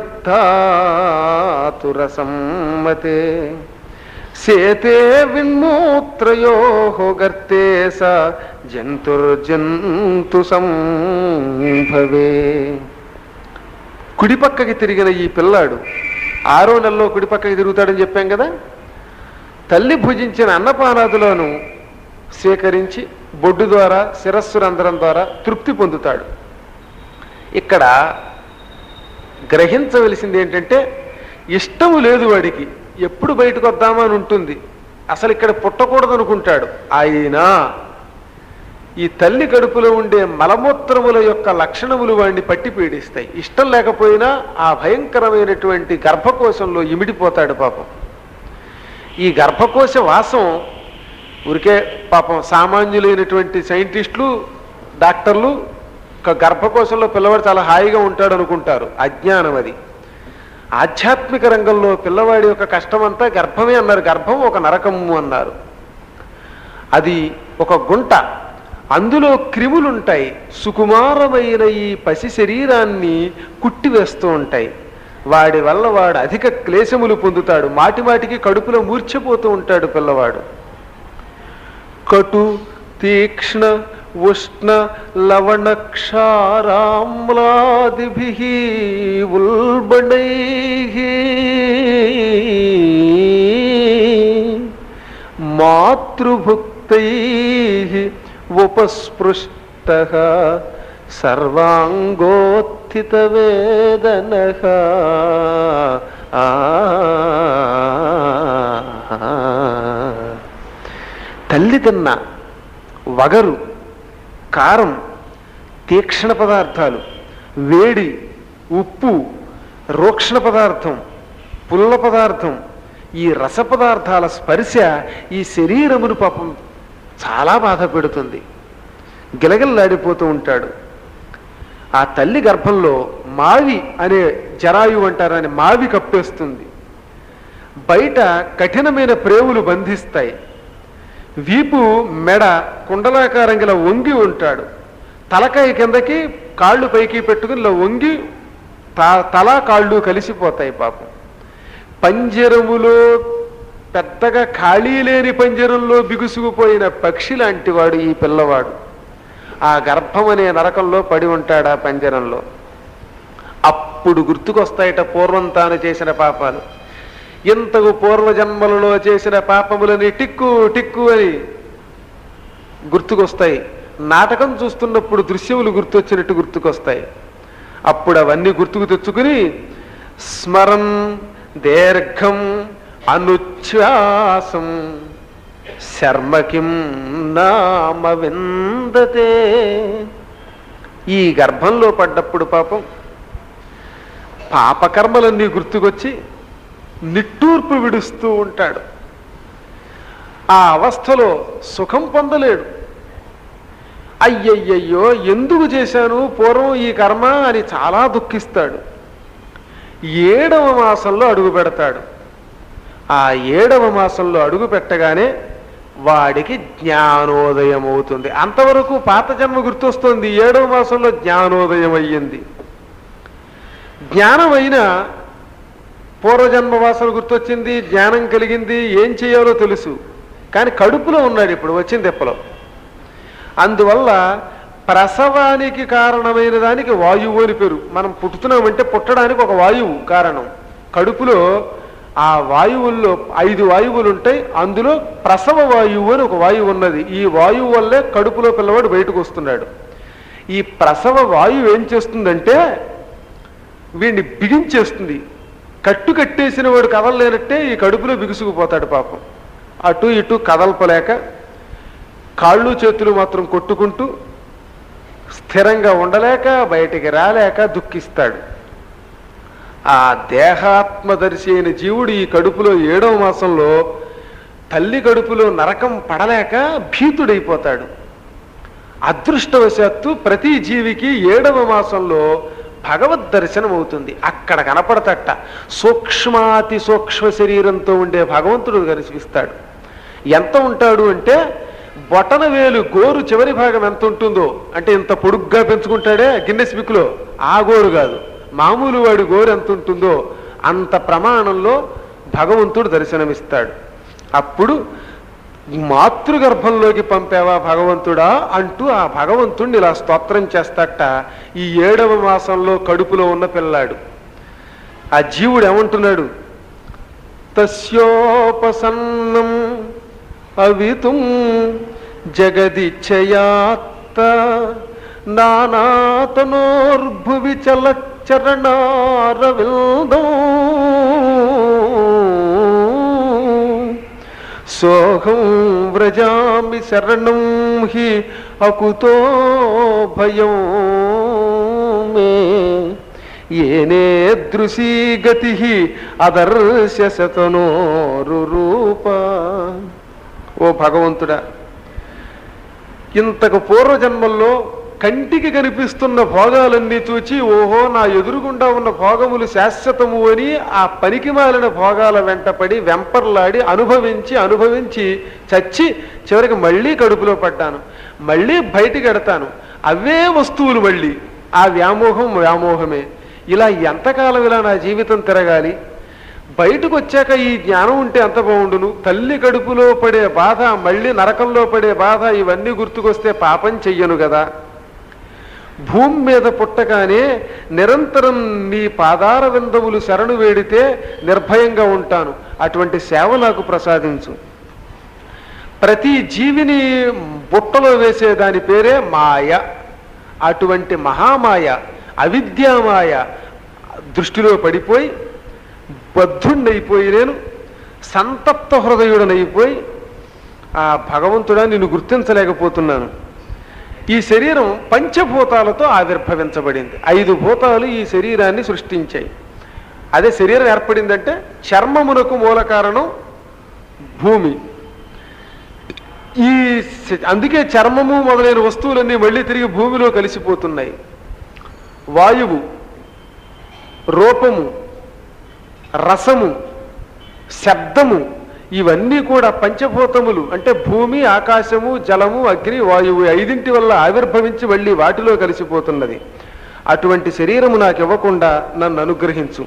దత్తాతురసమ్మతే సేతే విన్మూత్రయో గర్తే స జంతుర్జంతు సంభవే కుడిపక్కకి తిరిగిన ఈ పిల్లాడు ఆరో నెలలో కుడిపక్కకి తిరుగుతాడని చెప్పాం కదా తల్లి భుజించిన అన్నపానాదులను స్వీకరించి బొడ్డు ద్వారా శిరస్సు రంధ్రం ద్వారా తృప్తి పొందుతాడు ఇక్కడ గ్రహించవలసింది ఏంటంటే ఇష్టము లేదు వాడికి ఎప్పుడు బయటకు వద్దామా అని ఉంటుంది అసలు ఇక్కడ పుట్టకూడదు అనుకుంటాడు అయినా ఈ తల్లి కడుపులో ఉండే మలమూత్రముల యొక్క లక్షణములు వాడిని పట్టి పీడిస్తాయి ఇష్టం లేకపోయినా ఆ భయంకరమైనటువంటి గర్భకోశంలో ఇమిడిపోతాడు పాపం ఈ గర్భకోశ వాసం ఊరికే పాపం సామాన్యులైనటువంటి సైంటిస్టులు డాక్టర్లు ఒక గర్భకోశంలో పిల్లవాడు చాలా హాయిగా ఉంటాడు అనుకుంటారు అజ్ఞానం అది ఆధ్యాత్మిక రంగంలో పిల్లవాడి యొక్క కష్టమంతా గర్భమే అన్నారు గర్భం ఒక నరకము అన్నారు అది ఒక గుంట అందులో క్రిములుంటాయి సుకుమారమైన ఈ పసి శరీరాన్ని కుట్టివేస్తూ ఉంటాయి వాడి వల్ల వాడు అధిక క్లేశములు పొందుతాడు మాటి మాటికి కడుపులో మూర్ఛపోతూ ఉంటాడు పిల్లవాడు కటు తీక్ష్ణ ఉష్ణ లవణ క్షారామ్లాదిభి ఉల్బణై మాతృభుక్తై ఉపస్పృష్ట సర్వాంగోత్థిత వేదన తల్లి తిన్న వగరు కారం తీక్షణ పదార్థాలు వేడి ఉప్పు రోక్షణ పదార్థం పుల్ల పదార్థం ఈ రస పదార్థాల స్పర్శ ఈ శరీరమును పాపం చాలా బాధ పెడుతుంది గిలగిల్లాడిపోతూ ఉంటాడు ఆ తల్లి గర్భంలో మావి అనే జరాయు అంటారని మావి కప్పేస్తుంది బయట కఠినమైన ప్రేవులు బంధిస్తాయి వీపు మెడ కుండలాకారం గల వంగి ఉంటాడు తలకాయ కిందకి కాళ్ళు పైకి పెట్టుకుని ఇలా వంగి త- తల కాళ్ళు కలిసిపోతాయి పాపం పంజరములో పెద్దగా ఖాళీ లేని పంజరంలో బిగుసుకుపోయిన పక్షి లాంటి వాడు ఈ పిల్లవాడు ఆ గర్భం అనే నరకంలో పడి ఉంటాడు ఆ పంజరంలో అప్పుడు గుర్తుకొస్తాయట పూర్వం తాను చేసిన పాపాలు ఇంతకు పూర్వజన్మలలో చేసిన పాపములని టిక్కు టిక్కు అని గుర్తుకొస్తాయి నాటకం చూస్తున్నప్పుడు దృశ్యములు గుర్తొచ్చినట్టు గుర్తుకొస్తాయి అప్పుడు అవన్నీ గుర్తుకు తెచ్చుకుని స్మరన్ దీర్ఘం అనుచ్ఛ్వాసం శర్మకిం నామ విందతే ఈ గర్భంలో పడ్డప్పుడు పాపం పాపకర్మలన్నీ గుర్తుకొచ్చి నిట్టూర్పు విడుస్తూ ఉంటాడు ఆ అవస్థలో సుఖం పొందలేడు అయ్యయ్యయ్యో ఎందుకు చేశాను పూర్వం ఈ కర్మ అని చాలా దుఃఖిస్తాడు ఏడవ మాసంలో అడుగు పెడతాడు ఆ ఏడవ మాసంలో అడుగు పెట్టగానే వాడికి జ్ఞానోదయం అవుతుంది అంతవరకు పాత జన్మ గుర్తొస్తుంది ఏడవ మాసంలో జ్ఞానోదయం అయ్యింది జ్ఞానమైన పూర్వజన్మ వాసన గుర్తొచ్చింది జ్ఞానం కలిగింది ఏం చేయాలో తెలుసు కానీ కడుపులో ఉన్నాడు ఇప్పుడు వచ్చిన తెప్పలో అందువల్ల ప్రసవానికి కారణమైన దానికి వాయువు అని పేరు మనం పుట్టుతున్నామంటే పుట్టడానికి ఒక వాయువు కారణం కడుపులో ఆ వాయువుల్లో ఐదు వాయువులు ఉంటాయి అందులో ప్రసవ వాయువు అని ఒక వాయువు ఉన్నది ఈ వాయువు వల్లే కడుపులో పిల్లవాడు బయటకు వస్తున్నాడు ఈ ప్రసవ వాయువు ఏం చేస్తుందంటే వీడిని బిగించేస్తుంది కట్టు కట్టేసిన వాడు కదలలేనట్టే ఈ కడుపులో బిగుసుకుపోతాడు పాపం అటు ఇటు కదల్పలేక కాళ్ళు చేతులు మాత్రం కొట్టుకుంటూ స్థిరంగా ఉండలేక బయటికి రాలేక దుఃఖిస్తాడు ఆ దేహాత్మదర్శి అయిన జీవుడు ఈ కడుపులో ఏడవ మాసంలో తల్లి కడుపులో నరకం పడలేక భీతుడైపోతాడు అదృష్టవశాత్తు ప్రతి జీవికి ఏడవ మాసంలో భగవద్ దర్శనం అవుతుంది అక్కడ కనపడతట సూక్ష్మాతి సూక్ష్మ శరీరంతో ఉండే భగవంతుడు కనిపిస్తాడు ఎంత ఉంటాడు అంటే బొటన వేలు గోరు చివరి భాగం ఎంత ఉంటుందో అంటే ఇంత పొడుగ్గా పెంచుకుంటాడే గిన్నెస్ బిక్లో ఆ గోరు కాదు మామూలు వాడి గోరు ఎంత ఉంటుందో అంత ప్రమాణంలో భగవంతుడు దర్శనమిస్తాడు అప్పుడు మాతృగర్భంలోకి పంపావా భగవంతుడా అంటూ ఆ భగవంతుణ్ణి ఇలా స్తోత్రం చేస్తాట ఈ ఏడవ మాసంలో కడుపులో ఉన్న పిల్లాడు ఆ జీవుడు ఏమంటున్నాడు తస్యోపసన్నం అవితుం జగదిచ్చయాత్త నానాతనోర్భువి చలచరణారవిందం సోహం వ్రజామి శరణం హి అకుతో భయం మే ఏనే దృశీ గతి అదర్శ శతనోరు రూప ఓ భగవంతుడా ఇంతకు పూర్వజన్మల్లో కంటికి కనిపిస్తున్న భోగాలన్నీ చూచి ఓహో నా ఎదురుగుండా ఉన్న భోగములు శాశ్వతము అని ఆ పనికి మాలిన భోగాల వెంటపడి వెంపర్లాడి అనుభవించి అనుభవించి చచ్చి చివరికి మళ్ళీ కడుపులో పడ్డాను మళ్ళీ బయటికి ఎడతాను అవే వస్తువులు మళ్ళీ ఆ వ్యామోహం వ్యామోహమే ఇలా ఎంతకాలం ఇలా నా జీవితం తిరగాలి బయటకు వచ్చాక ఈ జ్ఞానం ఉంటే ఎంత బాగుండును తల్లి కడుపులో పడే బాధ మళ్ళీ నరకంలో పడే బాధ ఇవన్నీ గుర్తుకొస్తే పాపం చెయ్యను కదా భూమి మీద పుట్టగానే నిరంతరం నీ పాదార విందములు శరణు వేడితే నిర్భయంగా ఉంటాను అటువంటి సేవ నాకు ప్రసాదించు ప్రతి జీవిని బుట్టలో వేసే దాని పేరే మాయ అటువంటి మహామాయ అవిద్యామాయ దృష్టిలో పడిపోయి బద్ధుణ్ణైపోయి నేను సంతప్త హృదయుడనైపోయి ఆ భగవంతుడా నిన్ను గుర్తించలేకపోతున్నాను ఈ శరీరం పంచభూతాలతో ఆవిర్భవించబడింది ఐదు భూతాలు ఈ శరీరాన్ని సృష్టించాయి అదే శరీరం ఏర్పడిందంటే చర్మమునకు మూల కారణం భూమి ఈ శ- అందుకే చర్మము మొదలైన వస్తువులన్నీ మళ్ళీ తిరిగి భూమిలో కలిసిపోతున్నాయి వాయువు రూపము రసము శబ్దము ఇవన్నీ కూడా పంచభూతములు అంటే భూమి ఆకాశము జలము అగ్ని వాయువు ఈ ఐదింటి వల్ల ఆవిర్భవించి మళ్ళీ వాటిలో కలిసిపోతున్నది అటువంటి శరీరము నాకు ఇవ్వకుండా నన్ను అనుగ్రహించు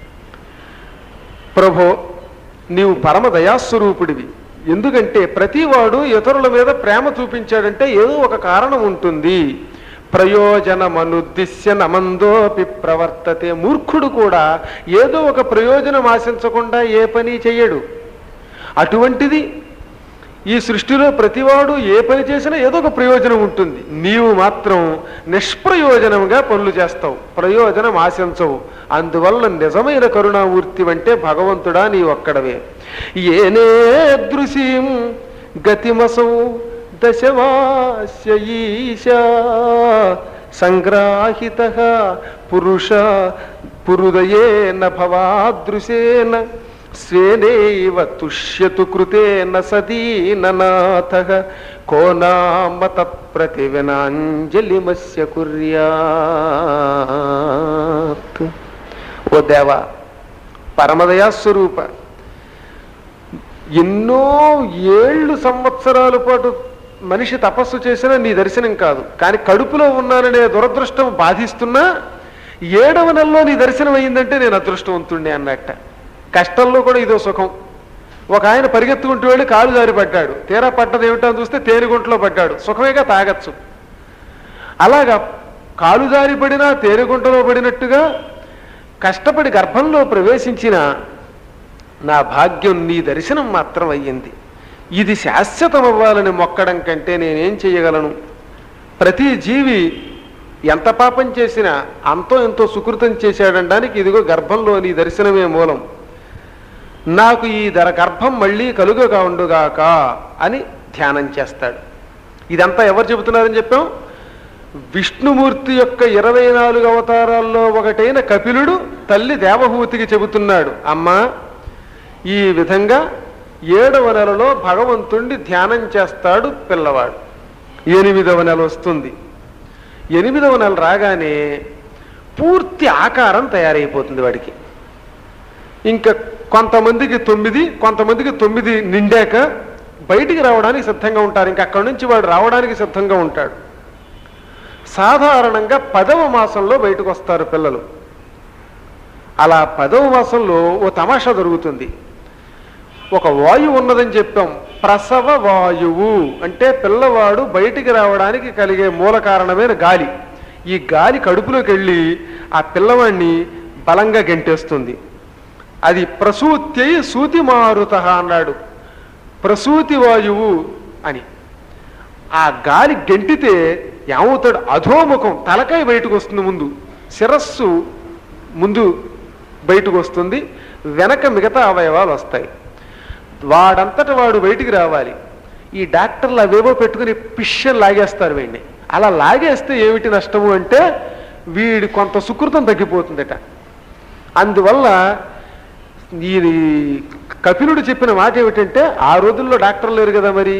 ప్రభో నీవు పరమ దయాస్వరూపుడివి ఎందుకంటే ప్రతివాడు ఇతరుల మీద ప్రేమ చూపించాడంటే ఏదో ఒక కారణం ఉంటుంది ప్రయోజనమనుద్దిశ్య నమందోపి ప్రవర్తతే మూర్ఖుడు కూడా ఏదో ఒక ప్రయోజనం ఆశించకుండా ఏ పని చెయ్యడు అటువంటిది ఈ సృష్టిలో ప్రతివాడు ఏ పని చేసినా ఏదో ఒక ప్రయోజనం ఉంటుంది నీవు మాత్రం నిష్ప్రయోజనంగా పనులు చేస్తావు ప్రయోజనం ఆశించవు అందువల్ల నిజమైన కరుణామూర్తి అంటే భగవంతుడా నీ ఒక్కడవే ఏనే దృశీం గతిమసౌ దశవాస్య ఈశా సంగ్రాహిత పురుష పురుదయేన భవాదృశేన స్వేనైవ తుష్యతు కృతేన సదీననాథ కో నామ తత్ప్రతివినాంజలిమస్య కుర్యాత్ ఓ దేవా పరమదయాస్వరూప ఎన్నో ఏళ్ళు సంవత్సరాల పాటు మనిషి తపస్సు చేసినా నీ దర్శనం కాదు కానీ కడుపులో ఉన్నాననే దురదృష్టం బాధిస్తున్నా ఏడవ నెలలో నీ దర్శనం అయిందంటే నేను అదృష్టవంతుణ్ణి అన్నట్ట కష్టంలో కూడా ఇదో సుఖం ఒక ఆయన పరిగెత్తుకుంటూ వెళ్ళి కాలు జారి పడ్డాడు తీరా పడ్డది ఏమిటో అని చూస్తే తేనెగుంటలో పడ్డాడు సుఖమేగా తాగచ్చు అలాగా కాలు జారి పడినా తేనెగుంటలో పడినట్టుగా కష్టపడి గర్భంలో ప్రవేశించిన నా భాగ్యం నీ దర్శనం మాత్రం అయ్యింది ఇది శాశ్వతం అవ్వాలని మొక్కడం కంటే నేనేం చేయగలను ప్రతి జీవి ఎంత పాపం చేసినా అంతో ఎంతో సుకృతం చేశాడనడానికి ఇదిగో గర్భంలో నీ దర్శనమే మూలం నాకు ఈ ధర గర్భం మళ్ళీ కలుగగా ఉండుగాక అని ధ్యానం చేస్తాడు ఇదంతా ఎవరు చెబుతున్నారని చెప్పాం విష్ణుమూర్తి యొక్క ఇరవై నాలుగు అవతారాల్లో ఒకటైన కపిలుడు తల్లి దేవహూతికి చెబుతున్నాడు అమ్మా ఈ విధంగా ఏడవ నెలలో భగవంతుణ్ణి ధ్యానం చేస్తాడు పిల్లవాడు ఎనిమిదవ నెల వస్తుంది ఎనిమిదవ నెల రాగానే పూర్తి ఆకారం తయారైపోతుంది వాడికి ఇంకా కొంతమందికి తొమ్మిది కొంతమందికి తొమ్మిది నిండాక బయటికి రావడానికి సిద్ధంగా ఉంటారు ఇంకా అక్కడి నుంచి వాడు రావడానికి సిద్ధంగా ఉంటాడు సాధారణంగా పదవ మాసంలో బయటకు వస్తారు పిల్లలు అలా పదవ మాసంలో ఓ తమాషా జరుగుతుంది ఒక వాయువు ఉన్నదని చెప్పాం ప్రసవ వాయువు అంటే పిల్లవాడు బయటికి రావడానికి కలిగే మూల కారణమైన గాలి ఈ గాలి కడుపులోకి వెళ్ళి ఆ పిల్లవాడిని బలంగా గెంటేస్తుంది అది ప్రసూత్యై సూతి మారుత అన్నాడు ప్రసూతి వాయువు అని ఆ గాలి గెంటితే ఏమవుతాడు అధోముఖం తలకాయ బయటకు వస్తుంది ముందు శిరస్సు ముందు బయటకు వస్తుంది వెనక మిగతా అవయవాలు వస్తాయి వాడంతట వాడు బయటికి రావాలి ఈ డాక్టర్లు అవేవో పెట్టుకుని పిషన్ లాగేస్తారు వీడిని అలా లాగేస్తే ఏమిటి నష్టము అంటే వీడి కొంత సుకృతం తగ్గిపోతుందట అందువల్ల ఈ కపిలుడు చెప్పిన మాట ఏమిటంటే ఆ రోజుల్లో డాక్టర్లు లేరు కదా మరి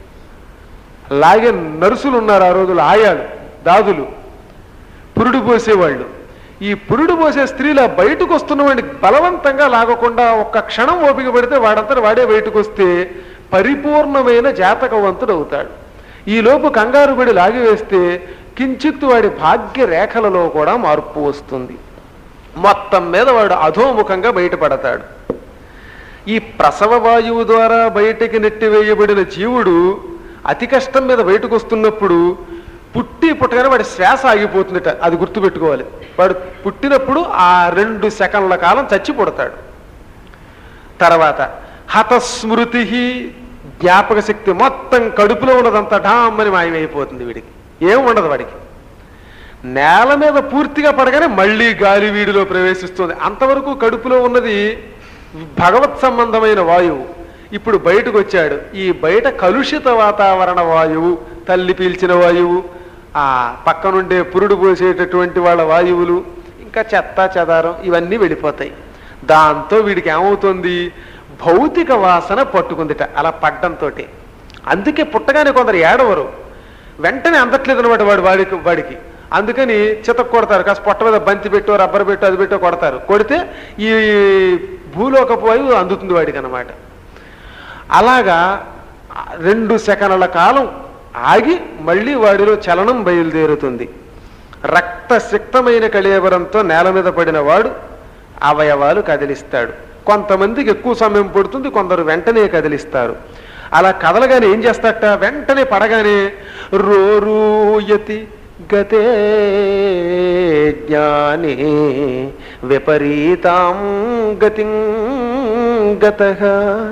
లాగే నర్సులు ఉన్నారు ఆ రోజులు ఆయాలు దాదులు పురుడు పోసేవాళ్ళు ఈ పురుడు పోసే స్త్రీల బయటకు వస్తున్నవాడిని బలవంతంగా లాగకుండా ఒక్క క్షణం ఓపిక పడితే వాడంతట వాడే బయటకు వస్తే పరిపూర్ణమైన జాతకవంతుడు అవుతాడు ఈ లోపు కంగారు పడి లాగివేస్తే కించిత్తు వాడి భాగ్య రేఖలలో కూడా మార్పు వస్తుంది మొత్తం మీద వాడు అధోముఖంగా బయటపడతాడు ఈ ప్రసవ వాయువు ద్వారా బయటికి నెట్టివేయబడిన జీవుడు అతి కష్టం మీద బయటకు వస్తున్నప్పుడు పుట్టి పుట్టగానే వాడి శ్వాస ఆగిపోతుందట అది గుర్తుపెట్టుకోవాలి వాడు పుట్టినప్పుడు ఆ రెండు సెకండ్ల కాలం చచ్చి పుడతాడు తర్వాత హతస్మృతి జ్ఞాపక శక్తి మొత్తం కడుపులో ఉన్నదంతా ఢామ్మని మాయమైపోతుంది వీడికి ఏం ఉండదు వాడికి నేల మీద పూర్తిగా పడగానే మళ్ళీ గాలి వీడిలో ప్రవేశిస్తుంది అంతవరకు కడుపులో ఉన్నది భగవత్ సంబంధమైన వాయువు ఇప్పుడు బయటకు వచ్చాడు ఈ బయట కలుషిత వాతావరణ వాయువు తల్లి పీల్చిన వాయువు ఆ పక్కనుండే పురుడు పోసేటటువంటి వాళ్ళ వాయువులు ఇంకా చెత్త చెదారం ఇవన్నీ వెళ్ళిపోతాయి దాంతో వీడికి ఏమవుతుంది భౌతిక వాసన పట్టుకుందిట అలా పడ్డంతో అందుకే పుట్టగానే కొందరు ఏడవరు వెంటనే అందట్లేదు అనమాట వాడు వాడికి వాడికి అందుకని చితక కొడతారు కాస్త పొట్ట మీద బంతి పెట్టో రబ్బర్ పెట్టో అది పెట్టో కొడతారు కొడితే ఈ భూలోకపు వాయువు అందుతుంది వాడికి అనమాట అలాగా రెండు సెకన్ల కాలం ఆగి మళ్ళీ వాడిలో చలనం బయలుదేరుతుంది రక్తసిక్తమైన కళేబరంతో నేల మీద పడిన వాడు అవయవాలు కదిలిస్తాడు కొంతమందికి ఎక్కువ సమయం పడుతుంది కొందరు వెంటనే కదిలిస్తారు అలా కదలగానే ఏం చేస్తాట వెంటనే పడగానే రోరూయతి గతే జ్ఞానే విపరీతాం గతిం గతః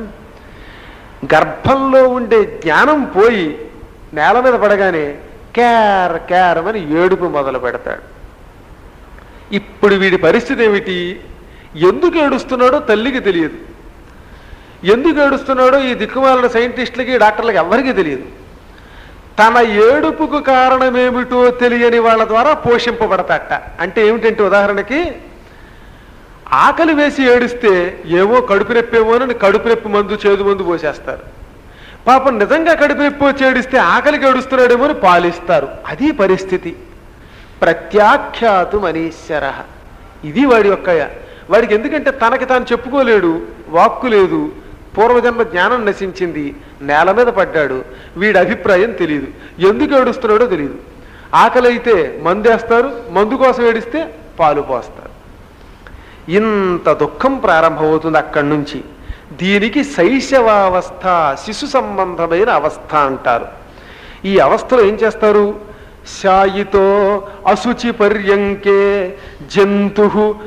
గర్భంలో ఉండే జ్ఞానం పోయి నేల మీద పడగానే క్యార్ క్యార్ అని ఏడుపు మొదలు పెడతాడు ఇప్పుడు వీడి పరిస్థితి ఏమిటి ఎందుకు ఏడుస్తున్నాడో తల్లికి తెలియదు ఎందుకు ఏడుస్తున్నాడో ఈ దిక్కుమాలిన సైంటిస్టులకి డాక్టర్లకి ఎవరికీ తెలియదు తన ఏడుపుకు కారణమేమిటో తెలియని వాళ్ళ ద్వారా పోషింపబడతాట అంటే ఏమిటంటే ఉదాహరణకి ఆకలి వేసి ఏడిస్తే ఏవో కడుపు నొప్పేమోనని కడుపు నొప్పి మందు చేదు మందు పోసేస్తారు పాపం నిజంగా కడుపు నొప్పి వచ్చి ఏడిస్తే ఆకలికి ఏడుస్తున్నాడేమో అని పాలిస్తారు అది పరిస్థితి ప్రత్యాఖ్యాతు మనీశ్వర ఇది వాడి యొక్క వాడికి ఎందుకంటే తనకి తాను చెప్పుకోలేడు వాక్కు లేదు పూర్వజన్మ జ్ఞానం నశించింది నేల మీద పడ్డాడు వీడి అభిప్రాయం తెలియదు ఎందుకు ఏడుస్తున్నాడో తెలియదు ఆకలి అయితే మందేస్తారు మందు కోసం ఏడిస్తే పాలు పోస్తారు ఇంత దుఃఖం ప్రారంభమవుతుంది అక్కడి నుంచి దీనికి శైశవావస్థ శిశు సంబంధమైన అవస్థ అంటారు ఈ అవస్థలో ఏం చేస్తారు శాయితో అశుచి పర్యంకే జంతు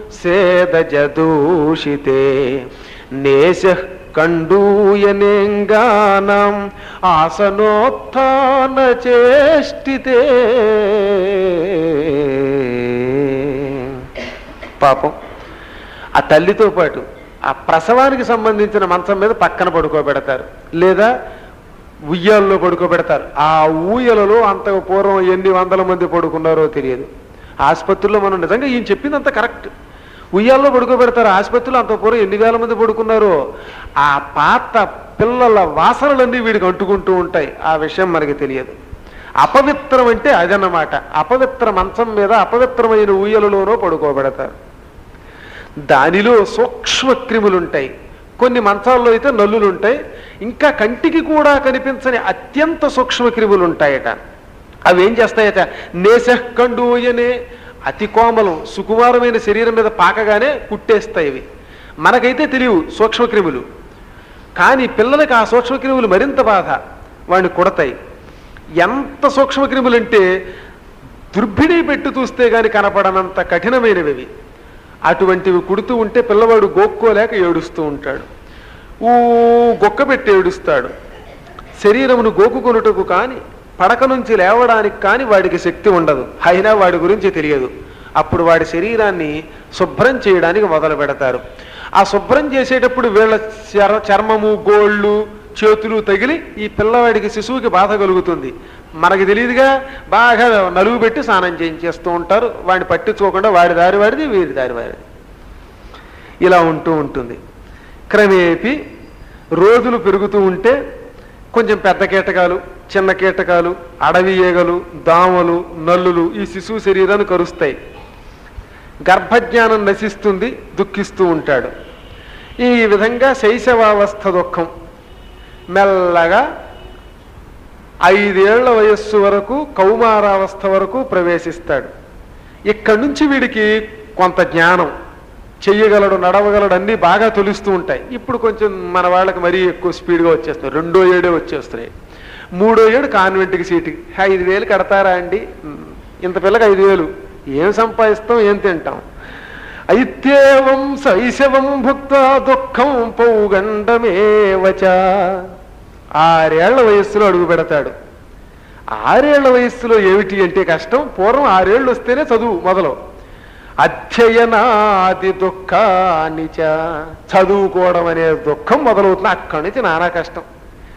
సేదజదూషితే నేశ కండూయనేంగానం ఆసనోత్థాన చేష్టితే పాపం ఆ తల్లితో పాటు ఆ ప్రసవానికి సంబంధించిన మంచం మీద పక్కన పడుకోబెడతారు లేదా ఉయ్యాల్లో పడుకోబెడతారు ఆ ఊయలలో అంత పూర్వం ఎన్ని వందల మంది పడుకున్నారో తెలియదు ఆసుపత్రిలో మనం నిజంగా ఈయన చెప్పిందంత కరెక్ట్ ఉయ్యాల్లో పడుకోబెడతారు ఆసుపత్రిలో అంత పూర్వం ఎన్ని వేల మంది పడుకున్నారో ఆ పాత పిల్లల వాసనలన్నీ వీడికి అంటుకుంటూ ఉంటాయి ఆ విషయం మనకి తెలియదు అపవిత్రం అంటే అదన్నమాట అపవిత్ర మంచం మీద అపవిత్రమైన ఊయలలోనో పడుకోబెడతారు దానిలో సూక్ష్మ క్రిములు ఉంటాయి కొన్ని మంచాల్లో అయితే నల్లులు ఉంటాయి ఇంకా కంటికి కూడా కనిపించని అత్యంత సూక్ష్మ క్రిములు ఉంటాయట అవి ఏం చేస్తాయట నేశకండూయనే అతి కోమలం సుకుమారమైన శరీరం మీద పాకగానే కుట్టేస్తాయి ఇవి మనకైతే తెలియవు సూక్ష్మక్రిములు కానీ పిల్లలకి ఆ సూక్ష్మక్రిములు మరింత బాధ వాడిని కొడతాయి ఎంత సూక్ష్మక్రిములు అంటే దుర్భిణి పెట్టి చూస్తే గాని కనపడనంత కఠినమైనవి ఇవి. అటువంటివి కుడుతూ ఉంటే పిల్లవాడు గోక్కోలేక ఏడుస్తూ ఉంటాడు ఊ గొక్క పెట్టి ఏడుస్తాడు శరీరమును గోకుకొనుటకు కానీ పడక నుంచి లేవడానికి కానీ వాడికి శక్తి ఉండదు అయినా వాడి గురించి తెలియదు అప్పుడు వాడి శరీరాన్ని శుభ్రం చేయడానికి మొదలు పెడతారు ఆ శుభ్రం చేసేటప్పుడు వీళ్ళ చర చర్మము గోళ్ళు చేతులు తగిలి ఈ పిల్లవాడికి శిశువుకి బాధ కలుగుతుంది మనకి తెలియదుగా బాగా నలుగు పెట్టి స్నానం చేయించేస్తూ ఉంటారు వాడిని పట్టించుకోకుండా వాడి దారి వాడిది వీడి దారి వాడిది ఇలా ఉంటూ ఉంటుంది క్రమేపీ రోజులు పెరుగుతూ ఉంటే కొంచెం పెద్ద కీటకాలు చిన్న కీటకాలు అడవి ఈగలు దామలు నల్లులు ఈ శిశువు శరీరాన్ని కరుస్తాయి గర్భజ్ఞానం నశిస్తుంది దుఃఖిస్తూ ఉంటాడు ఈ విధంగా శైశవావస్థ దుఃఖం మెల్లగా ఐదేళ్ల వయస్సు వరకు కౌమారావస్థ వరకు ప్రవేశిస్తాడు ఇక్కడి నుంచి వీడికి కొంత జ్ఞానం చెయ్యగలడు నడవగలడు అన్నీ బాగా తెలుస్తూ ఉంటాయి ఇప్పుడు కొంచెం మన వాళ్ళకి మరీ ఎక్కువ స్పీడ్గా వచ్చేస్తున్నాయి రెండో ఏడే వచ్చేస్తున్నాయి మూడో ఏడు కాన్వెంట్కి సీటుకి ఐదు వేలు కడతారా అండి ఉమ్, ఇంత పిల్లకి ఐదు వేలు ఏం సంపాదిస్తాం ఏం తింటాం ఐత్యేవం శైశవం భుక్త దుఃఖం పౌగండమేవచ ఆరేళ్ల వయస్సులో అడుగు పెడతాడు ఆరేళ్ల వయస్సులో ఏమిటి అంటే కష్టం పూర్వం ఆరేళ్ళు వస్తేనే చదువు మొదలు అధ్యయనాది దుఃఖానిచ చదువుకోవడం అనే దుఃఖం మొదలవుతుంది అక్కడి నుంచి నానా కష్టం